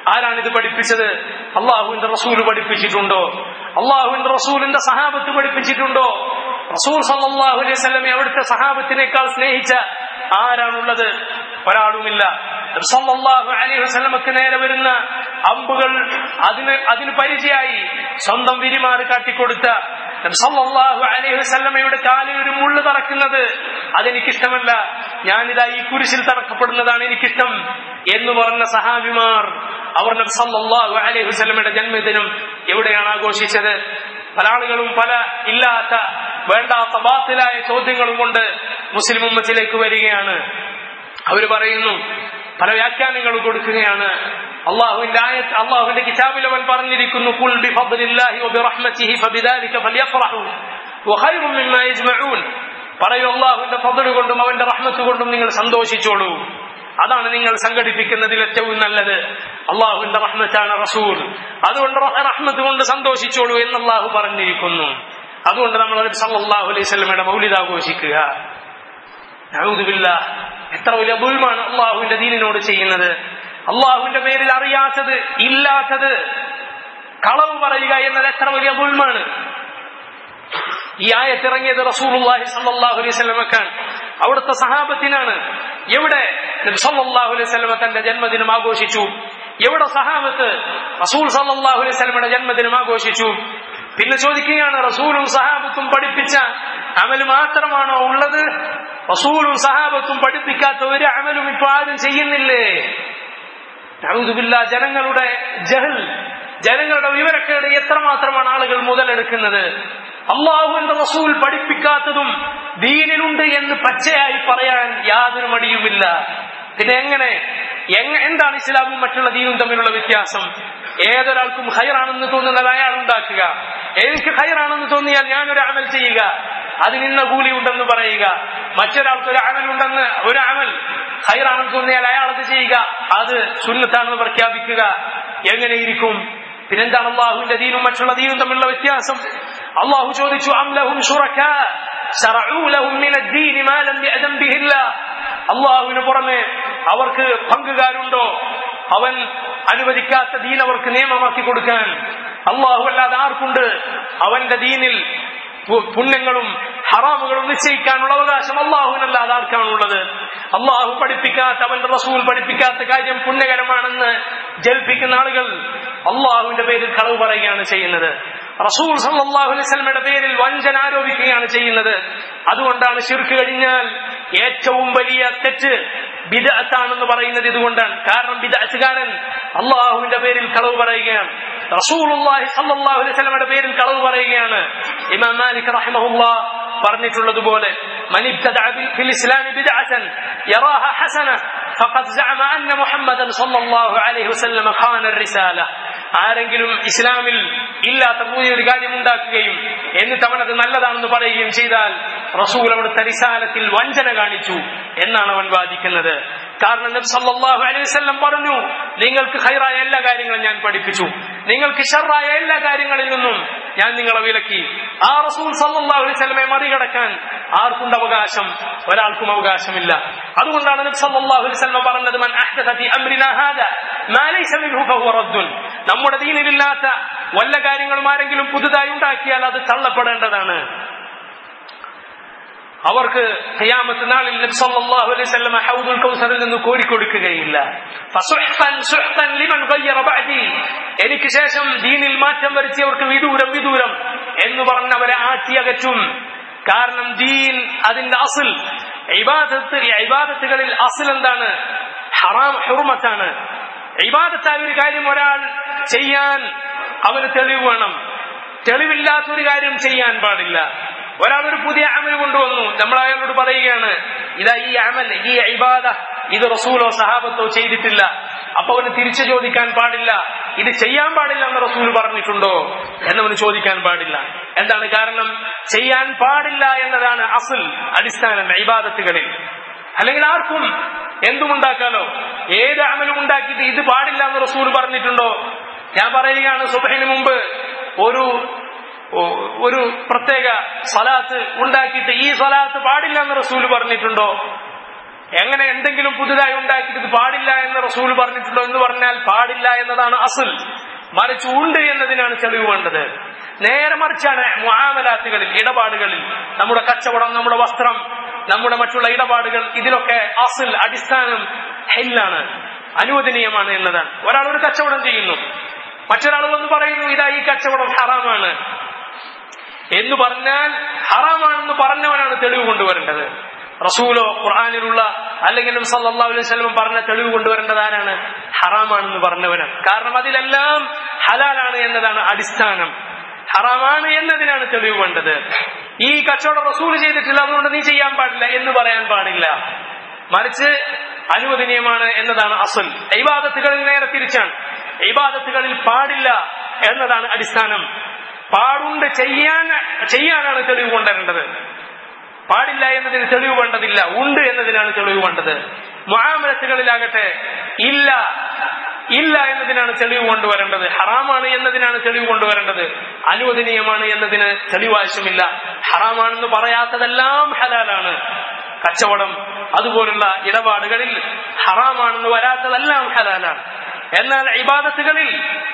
ആരാണിത് പഠിപ്പിച്ചത് അള്ളാഹുവിന്റെ റസൂൽ പഠിപ്പിച്ചിട്ടുണ്ടോ അള്ളാഹുവിന്റെ റസൂലിന്റെ സഹാബത്ത് പഠിപ്പിച്ചിട്ടുണ്ടോ റസൂൽ സല്ലാഹു അലൈഹി സ്വലമെ അവിടുത്തെ സഹാബത്തിനേക്കാൾ സ്നേഹിച്ച ആരാണുള്ളത് ഒരാളുമില്ല സല്ലല്ലാഹു അലൈഹി വസല്ലമക്ക് നേരെ വരുന്ന അമ്പുകൾ അതിന് അതിന് പരിചയായി സ്വന്തം വിരിമാറ് കാട്ടിക്കൊടുത്ത സല്ലല്ലാഹു അലൈഹി വസല്ലമയുടെ കാലിൽ ഒരു മുള്ളു തറക്കുന്നത് അതെനിക്കിഷ്ടമല്ല ഞാനിതാ ഈ കുരിശിൽ തറക്കപ്പെടുന്നതാണ് എനിക്കിഷ്ടം എന്ന് പറഞ്ഞ സഹാബിമാർ അവർ നബി സല്ലല്ലാഹു അലൈഹി വസല്ലമയുടെ ജന്മദിനം എവിടെയാണ് ആഘോഷിച്ചത് പല ആളുകളും പല ഇല്ലാത്ത വേണ്ടാത്ത ബാത്തിലായ ചോദ്യങ്ങളും കൊണ്ട് മുസ്ലിം ഉമ്മത്തിലേക്ക് വരികയാണ് അവർ പറയുന്നു പല വ്യാഖ്യാനങ്ങളും കൊടുക്കുകയാണ് അള്ളാഹുവിന്റെ ആയത്ത് അള്ളാഹുവിന്റെ കിതാബിൽ അവൻ പറഞ്ഞിരിക്കുന്നു കുൽ ബിഫദ്ലില്ലാഹി വബിറഹ്മതിഹി ഫബിദാലിക ഫലിയഫ്റഹു വഖൈറും മിമ്മാ യജ്മഊൻ പറയൂ അള്ളാഹുവിന്റെ ഫضل കൊണ്ടും അവന്റെ റഹ്മത്ത് കൊണ്ടും നിങ്ങൾ സന്തോഷിച്ചോളൂ അതാണ് നിങ്ങൾ സംഘടിപ്പിക്കുന്നതിൽ ഏറ്റവും നല്ലത് അള്ളാഹുവിന്റെ റഹ്മത്താണ് റസൂൽ അതുകൊണ്ട് റഹ്മത്ത് കൊണ്ട് സന്തോഷിച്ചോളൂ എന്ന് അള്ളാഹു പറഞ്ഞിരിക്കുന്നു അതുകൊണ്ട് നമ്മൾ സല്ലല്ലാഹു അലൈഹി സ്വലമയുടെ മൗലിദ് ആഘോഷിക്കുക നഊദുബില്ല എത്ര വലിയ ദുൽമാണ് അള്ളാഹുവിന്റെ ദീനിനോട് ചെയ്യുന്നത് അള്ളാഹുവിന്റെ പേരിൽ അറിയാത്തത് ഇല്ലാത്തത് കളവ് പറയുക എന്നത് എത്ര വലിയ ദുൽമാണ് ഈ ആയത്തിറങ്ങിയത് റസൂലുള്ളാഹി സല്ലല്ലാഹു അലൈഹി വസല്ലമക്കാണ് അവിടുത്തെ സഹാബത്തിനാണ് എവിടെ സല്ലല്ലാഹു അലൈഹി വസല്ലമ തന്റെ ജന്മദിനം ആഘോഷിച്ചു എവിടെ സഹാബത്ത് റസൂൽ സല്ലല്ലാഹു അലൈഹി വസല്ലമയുടെ ജന്മദിനം ആഘോഷിച്ചു പിന്നെ ചോദിക്കുകയാണ് റസൂലും സഹാബത്തും പഠിപ്പിച്ച അമല് മാത്രമാണോ ഉള്ളത് റസൂലും സഹാബത്തും പഠിപ്പിക്കാത്ത ഒരു അമലും ഇപ്പൊ ആരും ചെയ്യുന്നില്ലേ നഊദുബില്ലാ ജനങ്ങളുടെ ജഹൽ ജനങ്ങളുടെ വിവരക്കേട് എത്രമാത്രമാണ് ആളുകൾ മുതലെടുക്കുന്നത് അള്ളാഹുവിന്റെ റസൂൽ പഠിപ്പിക്കാത്തതും ദീനിലുണ്ട് എന്ന് പച്ചയായി പറയാൻ യാതൊരു മടിയുമില്ല പിന്നെ എങ്ങനെ എങ്ങ എന്താണ് ഇസ്ലാമും മറ്റുള്ള ദീനും തമ്മിലുള്ള വ്യത്യാസം ഏതൊരാൾക്കും ഹൈറാണെന്ന് തോന്നുന്നത് അയാൾ ഉണ്ടാക്കുക എനിക്ക് ഹൈറാണെന്ന് തോന്നിയാൽ ഞാനൊരു അമൽ ചെയ്യുക അതിന് ഇന്ന കൂലി ഉണ്ടെന്ന് പറയുക മറ്റൊരാൾക്ക് ഒരു അമൽ ഉണ്ടെന്ന് ഒരു അമൽ ഹൈറാണെന്ന് തോന്നിയാൽ അയാൾ അത് ചെയ്യുക അത് സുന്നത്താണെന്ന് പ്രഖ്യാപിക്കുക എങ്ങനെയിരിക്കും പിന്നെന്താണ് അള്ളാഹുവിന്റെ ദീനും മറ്റുള്ള ദീനും തമ്മിലുള്ള വ്യത്യാസം അള്ളാഹു ചോദിച്ചു അംലഹും അള്ളാഹുവിന് പുറമെ അവർക്ക് പങ്കുകാരുണ്ടോ അവൻ അനുവദിക്കാത്ത ദീൻ അവർക്ക് നിയമമാക്കി കൊടുക്കാൻ അള്ളാഹു അല്ലാതെ ആർക്കുണ്ട് അവന്റെ ദീനിൽ പുണ്യങ്ങളും ഹറാമുകളും നിശ്ചയിക്കാനുള്ള അവകാശം അള്ളാഹുവിനല്ലാതെ ആർക്കാണുള്ളത് അള്ളാഹു പഠിപ്പിക്കാത്ത അവന്റെ റസൂൽ പഠിപ്പിക്കാത്ത കാര്യം പുണ്യകരമാണെന്ന് ജൽപ്പിക്കുന്ന ആളുകൾ അള്ളാഹുവിന്റെ പേരിൽ കളവ് പറയുകയാണ് ചെയ്യുന്നത് റസൂൽ സല്ലാഹു അലൈസ്മയുടെ പേരിൽ വഞ്ചന ആരോപിക്കുകയാണ് ചെയ്യുന്നത് അതുകൊണ്ടാണ് ശിർക്ക് കഴിഞ്ഞാൽ ഏറ്റവും വലിയ തെറ്റ് ബിദഅത്താണെന്ന് പറയുന്നത് ഇതുകൊണ്ടാണ് കാരണം ബിദഅത്തുകാരൻ അള്ളാഹുവിന്റെ പേരിൽ കളവ് പറയുകയാണ് റസൂലുള്ളാഹി സല്ലല്ലാഹു അലൈഹി വസല്ലമയുടെ പേരിൽ കളവ് പറയുകയാണ് ഇമാം മാലിക് റഹിമഹുല്ലാ പറഞ്ഞിട്ടുള്ളതുപോലെ من ابتدع في الإسلام بدعة يراها حسنة فقد زعم أن محمدا صلى الله عليه وسلم خان الرسالة ആരെങ്കിലും ഇസ്ലാമിൽ ഇല്ലാത്ത പുതിയൊരു കാര്യം ഉണ്ടാക്കുകയും എന്നിട്ട് അവൻ അത് നല്ലതാണെന്ന് പറയുകയും ചെയ്താൽ റസൂൽ അവിടുത്തെ റിസാലത്തിൽ വഞ്ചന കാണിച്ചു എന്നാണ് അവൻ വാദിക്കുന്നത് കാരണം നബി സല്ലല്ലാഹു അലൈഹി വസല്ലം പറഞ്ഞു നിങ്ങൾക്ക് ഹൈറായ എല്ലാ കാര്യങ്ങളും ഞാൻ പഠിപ്പിച്ചു നിങ്ങൾക്ക് ഷർറായ എല്ലാ കാര്യങ്ങളിൽ നിന്നും ഞാൻ നിങ്ങളെ വിലക്കി ആ റസൂൽ സല്ലല്ലാഹു അലൈഹി വസല്ലമയെ മറികടക്കാൻ ആർക്കുണ്ട് അവകാശം ഒരാൾക്കും അവകാശമില്ല അതുകൊണ്ടാണ് നബി സല്ലല്ലാഹു അലൈഹി വസല്ലം പറഞ്ഞത് മൻ അഹ്ദഥ ഫീ അംരിനാ ഹാദാ മാ ലൈസ മിൻഹു ഫഹുവ റദ്ദുൻ നമ്മുടെ ദീനിലില്ലാത്ത വല്ല കാര്യങ്ങളും ആരെങ്കിലും പുതുതായി ഉണ്ടാക്കിയാൽ അത് തള്ളപ്പെടേണ്ടതാണ് അവർക്ക് ഖിയാമത്ത് നാളിൽ നബി സല്ലല്ലാഹു അലൈഹി വസല്ലം ഹൗദുൽ കൗസറിൽ നിന്ന് കോരിക്കൊടുക്കുകയില്ല ഫസുഹ്ഫൻ സുഹ്ഫൻ ലിമൻ ഗയ്യറ ബഅദി എനിക്ക് ശേഷം ദീനിൽ മാറ്റം വരുത്തിയവർക്ക് വിദൂരം വിദൂരം എന്ന് പറഞ്ഞ് അവരെ ആട്ടിയകറ്റും കാരണം ദീൻ അതിന്റെ അസിൽ ഇബാദത്ത് ഇബാദത്തുകളിൽ അസിൽ എന്താണ് ഹറാം ഹുർമത്താണ് ഇബാദത്തായ ഒരു കാര്യം ഒരാൾ ചെയ്യാൻ അവന് തെളിവ് വേണം തെളിവില്ലാത്തൊരു കാര്യം ചെയ്യാൻ പാടില്ല ഒരാൾ ഒരു പുതിയ അമൽ കൊണ്ടുവന്നു നമ്മൾ അയാളോട് പറയുകയാണ് ഇതാ ഈ അമൽ ഈ ഇബാദ ഇത് റസൂലോ സഹാബത്തോ ചെയ്തിട്ടില്ല അപ്പൊ അവന് തിരിച്ചു ചോദിക്കാൻ പാടില്ല ഇത് ചെയ്യാൻ പാടില്ല എന്ന് റസൂൽ പറഞ്ഞിട്ടുണ്ടോ എന്നവന് ചോദിക്കാൻ പാടില്ല എന്താണ് കാരണം ചെയ്യാൻ പാടില്ല എന്നതാണ് അസുൽ അടിസ്ഥാനം ഇബാദത്തുകളിൽ അല്ലെങ്കിൽ ആർക്കും എന്തുമുണ്ടാക്കാലോ ഏത് അമലും ഉണ്ടാക്കിയിട്ട് ഇത് പാടില്ല എന്ന് റസൂൽ പറഞ്ഞിട്ടുണ്ടോ ഞാൻ പറയുകയാണ് സുബഹിന് മുമ്പ് ഒരു ഒരു പ്രത്യേക സ്വലാത്ത് ഉണ്ടാക്കിയിട്ട് ഈ സ്വലാത്ത് പാടില്ല എന്ന് റസൂൽ പറഞ്ഞിട്ടുണ്ടോ എങ്ങനെ എന്തെങ്കിലും പുതുതായി ഉണ്ടാക്കിയിട്ട് ഇത് പാടില്ല എന്ന് റസൂൽ പറഞ്ഞിട്ടുണ്ടോ എന്ന് പറഞ്ഞാൽ പാടില്ല എന്നതാണ് അസുൽ മറിച്ച് ഉണ്ട് എന്നതിനാണ് തെളിവ് വേണ്ടത് നേരെ മറിച്ചാണ് മുആമലാത്തുകളിൽ ഇടപാടുകളിൽ നമ്മുടെ കച്ചവടം നമ്മുടെ വസ്ത്രം നമ്മുടെ മറ്റുള്ള ഇടപാടുകൾ ഇതിലൊക്കെ അസുൽ അടിസ്ഥാനം ഹെല്ലാണ് അനുവദനീയമാണ് എന്നതാണ് ഒരാൾ ഒരു കച്ചവടം ചെയ്യുന്നു മറ്റൊരാൾ വന്ന് പറയുന്നു ഇതാ ഈ കച്ചവടം ഹറാമാണ് എന്ന് പറഞ്ഞാൽ ഹറാമാണെന്ന് പറഞ്ഞവനാണ് തെളിവ് കൊണ്ടുവരേണ്ടത് റസൂലോ ഖുർആാനിലുള്ള അല്ലെങ്കിൽ നബി സല്ലല്ലാഹു അലൈഹി വസല്ലം പറഞ്ഞ തെളിവ് കൊണ്ടുവരേണ്ടത് ആരാണ് ഹറാമാണെന്ന് പറഞ്ഞവനാണ് കാരണം അതിലെല്ലാം ഹലാലാണ് എന്നതാണ് അടിസ്ഥാനം ഹറാമാണ് എന്നതിനാണ് തെളിവ് വേണ്ടത് ഈ കച്ചവടം റസൂൽ ചെയ്തിട്ടില്ല അതുകൊണ്ട് നീ ചെയ്യാൻ പാടില്ല എന്ന് പറയാൻ പാടില്ല മറിച്ച് അനുവദനീയമാണ് എന്നതാണ് അസൽ ഇബാദത്തുകളിൽ നേരെ തിരിച്ചാണ് ഇബാദത്തുകളിൽ പാടില്ല എന്നതാണ് അടിസ്ഥാനം പാടുണ്ട് ചെയ്യാൻ ചെയ്യാനാണ് തെളിവ് കൊണ്ടുവരേണ്ടത് പാടില്ല എന്നതിന് തെളിവ് വേണ്ടതില്ല ഉണ്ട് എന്നതിനാണ് തെളിവ് വേണ്ടത് മുആമലത്തുകളിലാകട്ടെ ഇല്ല ഇല്ല എന്നതിനാണ് തെളിവ് കൊണ്ടുവരേണ്ടത് ഹറാമാണ് എന്നതിനാണ് തെളിവ് കൊണ്ടുവരേണ്ടത് അനുവദനീയമാണ് എന്നതിന് തെളിവ് ആവശ്യമില്ല ഹറാമാണെന്ന് പറയാത്തതെല്ലാം ഹലാലാണ് കച്ചവടം അതുപോലുള്ള ഇടപാടുകളിൽ ഹറാമാണെന്ന് വരാത്തതെല്ലാം ഹലാലാണ് എന്നാൽ ഇബാദത്തുകളിൽ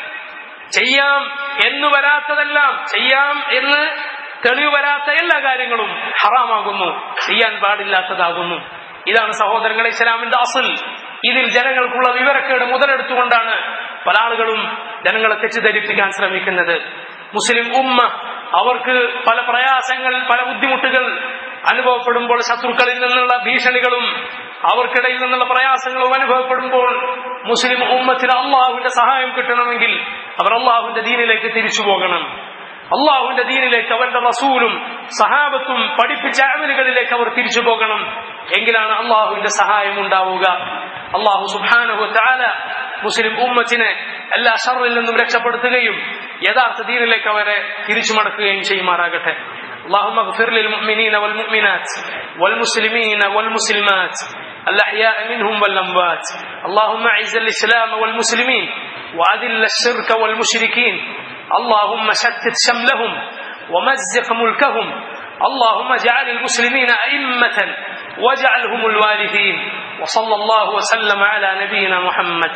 ചെയ്യാം എന്ന് വരാത്തതെല്ലാം ചെയ്യാം എന്ന് തെളിവ് വരാത്ത എല്ലാ കാര്യങ്ങളും ഹറാമാകുന്നു ചെയ്യാൻ പാടില്ലാത്തതാകുന്നു ഇതാണ് സഹോദരങ്ങളെ ഇസ്ലാമിന്റെ അസൽ ഇതിൽ ജനങ്ങൾക്കുള്ള വിവരക്കേട് മുതലെടുത്തുകൊണ്ടാണ് പല ആളുകളും ജനങ്ങളെ തെറ്റിദ്ധരിപ്പിക്കാൻ ശ്രമിക്കുന്നത് മുസ്ലിം ഉമ്മ അവർക്ക് പല പ്രയാസങ്ങൾ പല ബുദ്ധിമുട്ടുകൾ അനുഭവപ്പെടുമ്പോൾ ശത്രുക്കളിൽ നിന്നുള്ള ഭീഷണികളും അവർക്കിടയിൽ നിന്നുള്ള പ്രയാസങ്ങളും അനുഭവപ്പെടുമ്പോൾ മുസ്ലിം ഉമ്മത്തിന് അള്ളാഹുവിന്റെ സഹായം കിട്ടണമെങ്കിൽ അവർ അള്ളാഹുവിന്റെ ദീനിലേക്ക് തിരിച്ചു പോകണം അള്ളാഹുവിന്റെ ദീനിലേക്ക് അവരുടെ റസൂലും സഹാബത്തും പഠിപ്പിച്ച അമലുകളിലേക്ക് അവർ തിരിച്ചു പോകണം എങ്കിലാണ് അള്ളാഹുവിന്റെ സഹായം ഉണ്ടാവുക അള്ളാഹു സുബാനഹു താല മുസ്ലിം ഉമ്മത്തിനെ എല്ലാ ഷറിൽ നിന്നും രക്ഷപ്പെടുത്തുകയും യഥാർത്ഥ ദീനിലേക്ക് അവരെ തിരിച്ചു മടക്കുകയും ചെയ്യുമാറാകട്ടെ اللهم اغفر للمؤمنين والمؤمنات والمسلمين والمسلمات الأحياء منهم والأموات اللهم أعز الإسلام والمسلمين وأذل الشرك والمشركين اللهم شتت شملهم ومزق ملكهم اللهم اجعل المسلمين أئمة واجعلهم الوارثين وصلى الله وسلم على نبينا محمد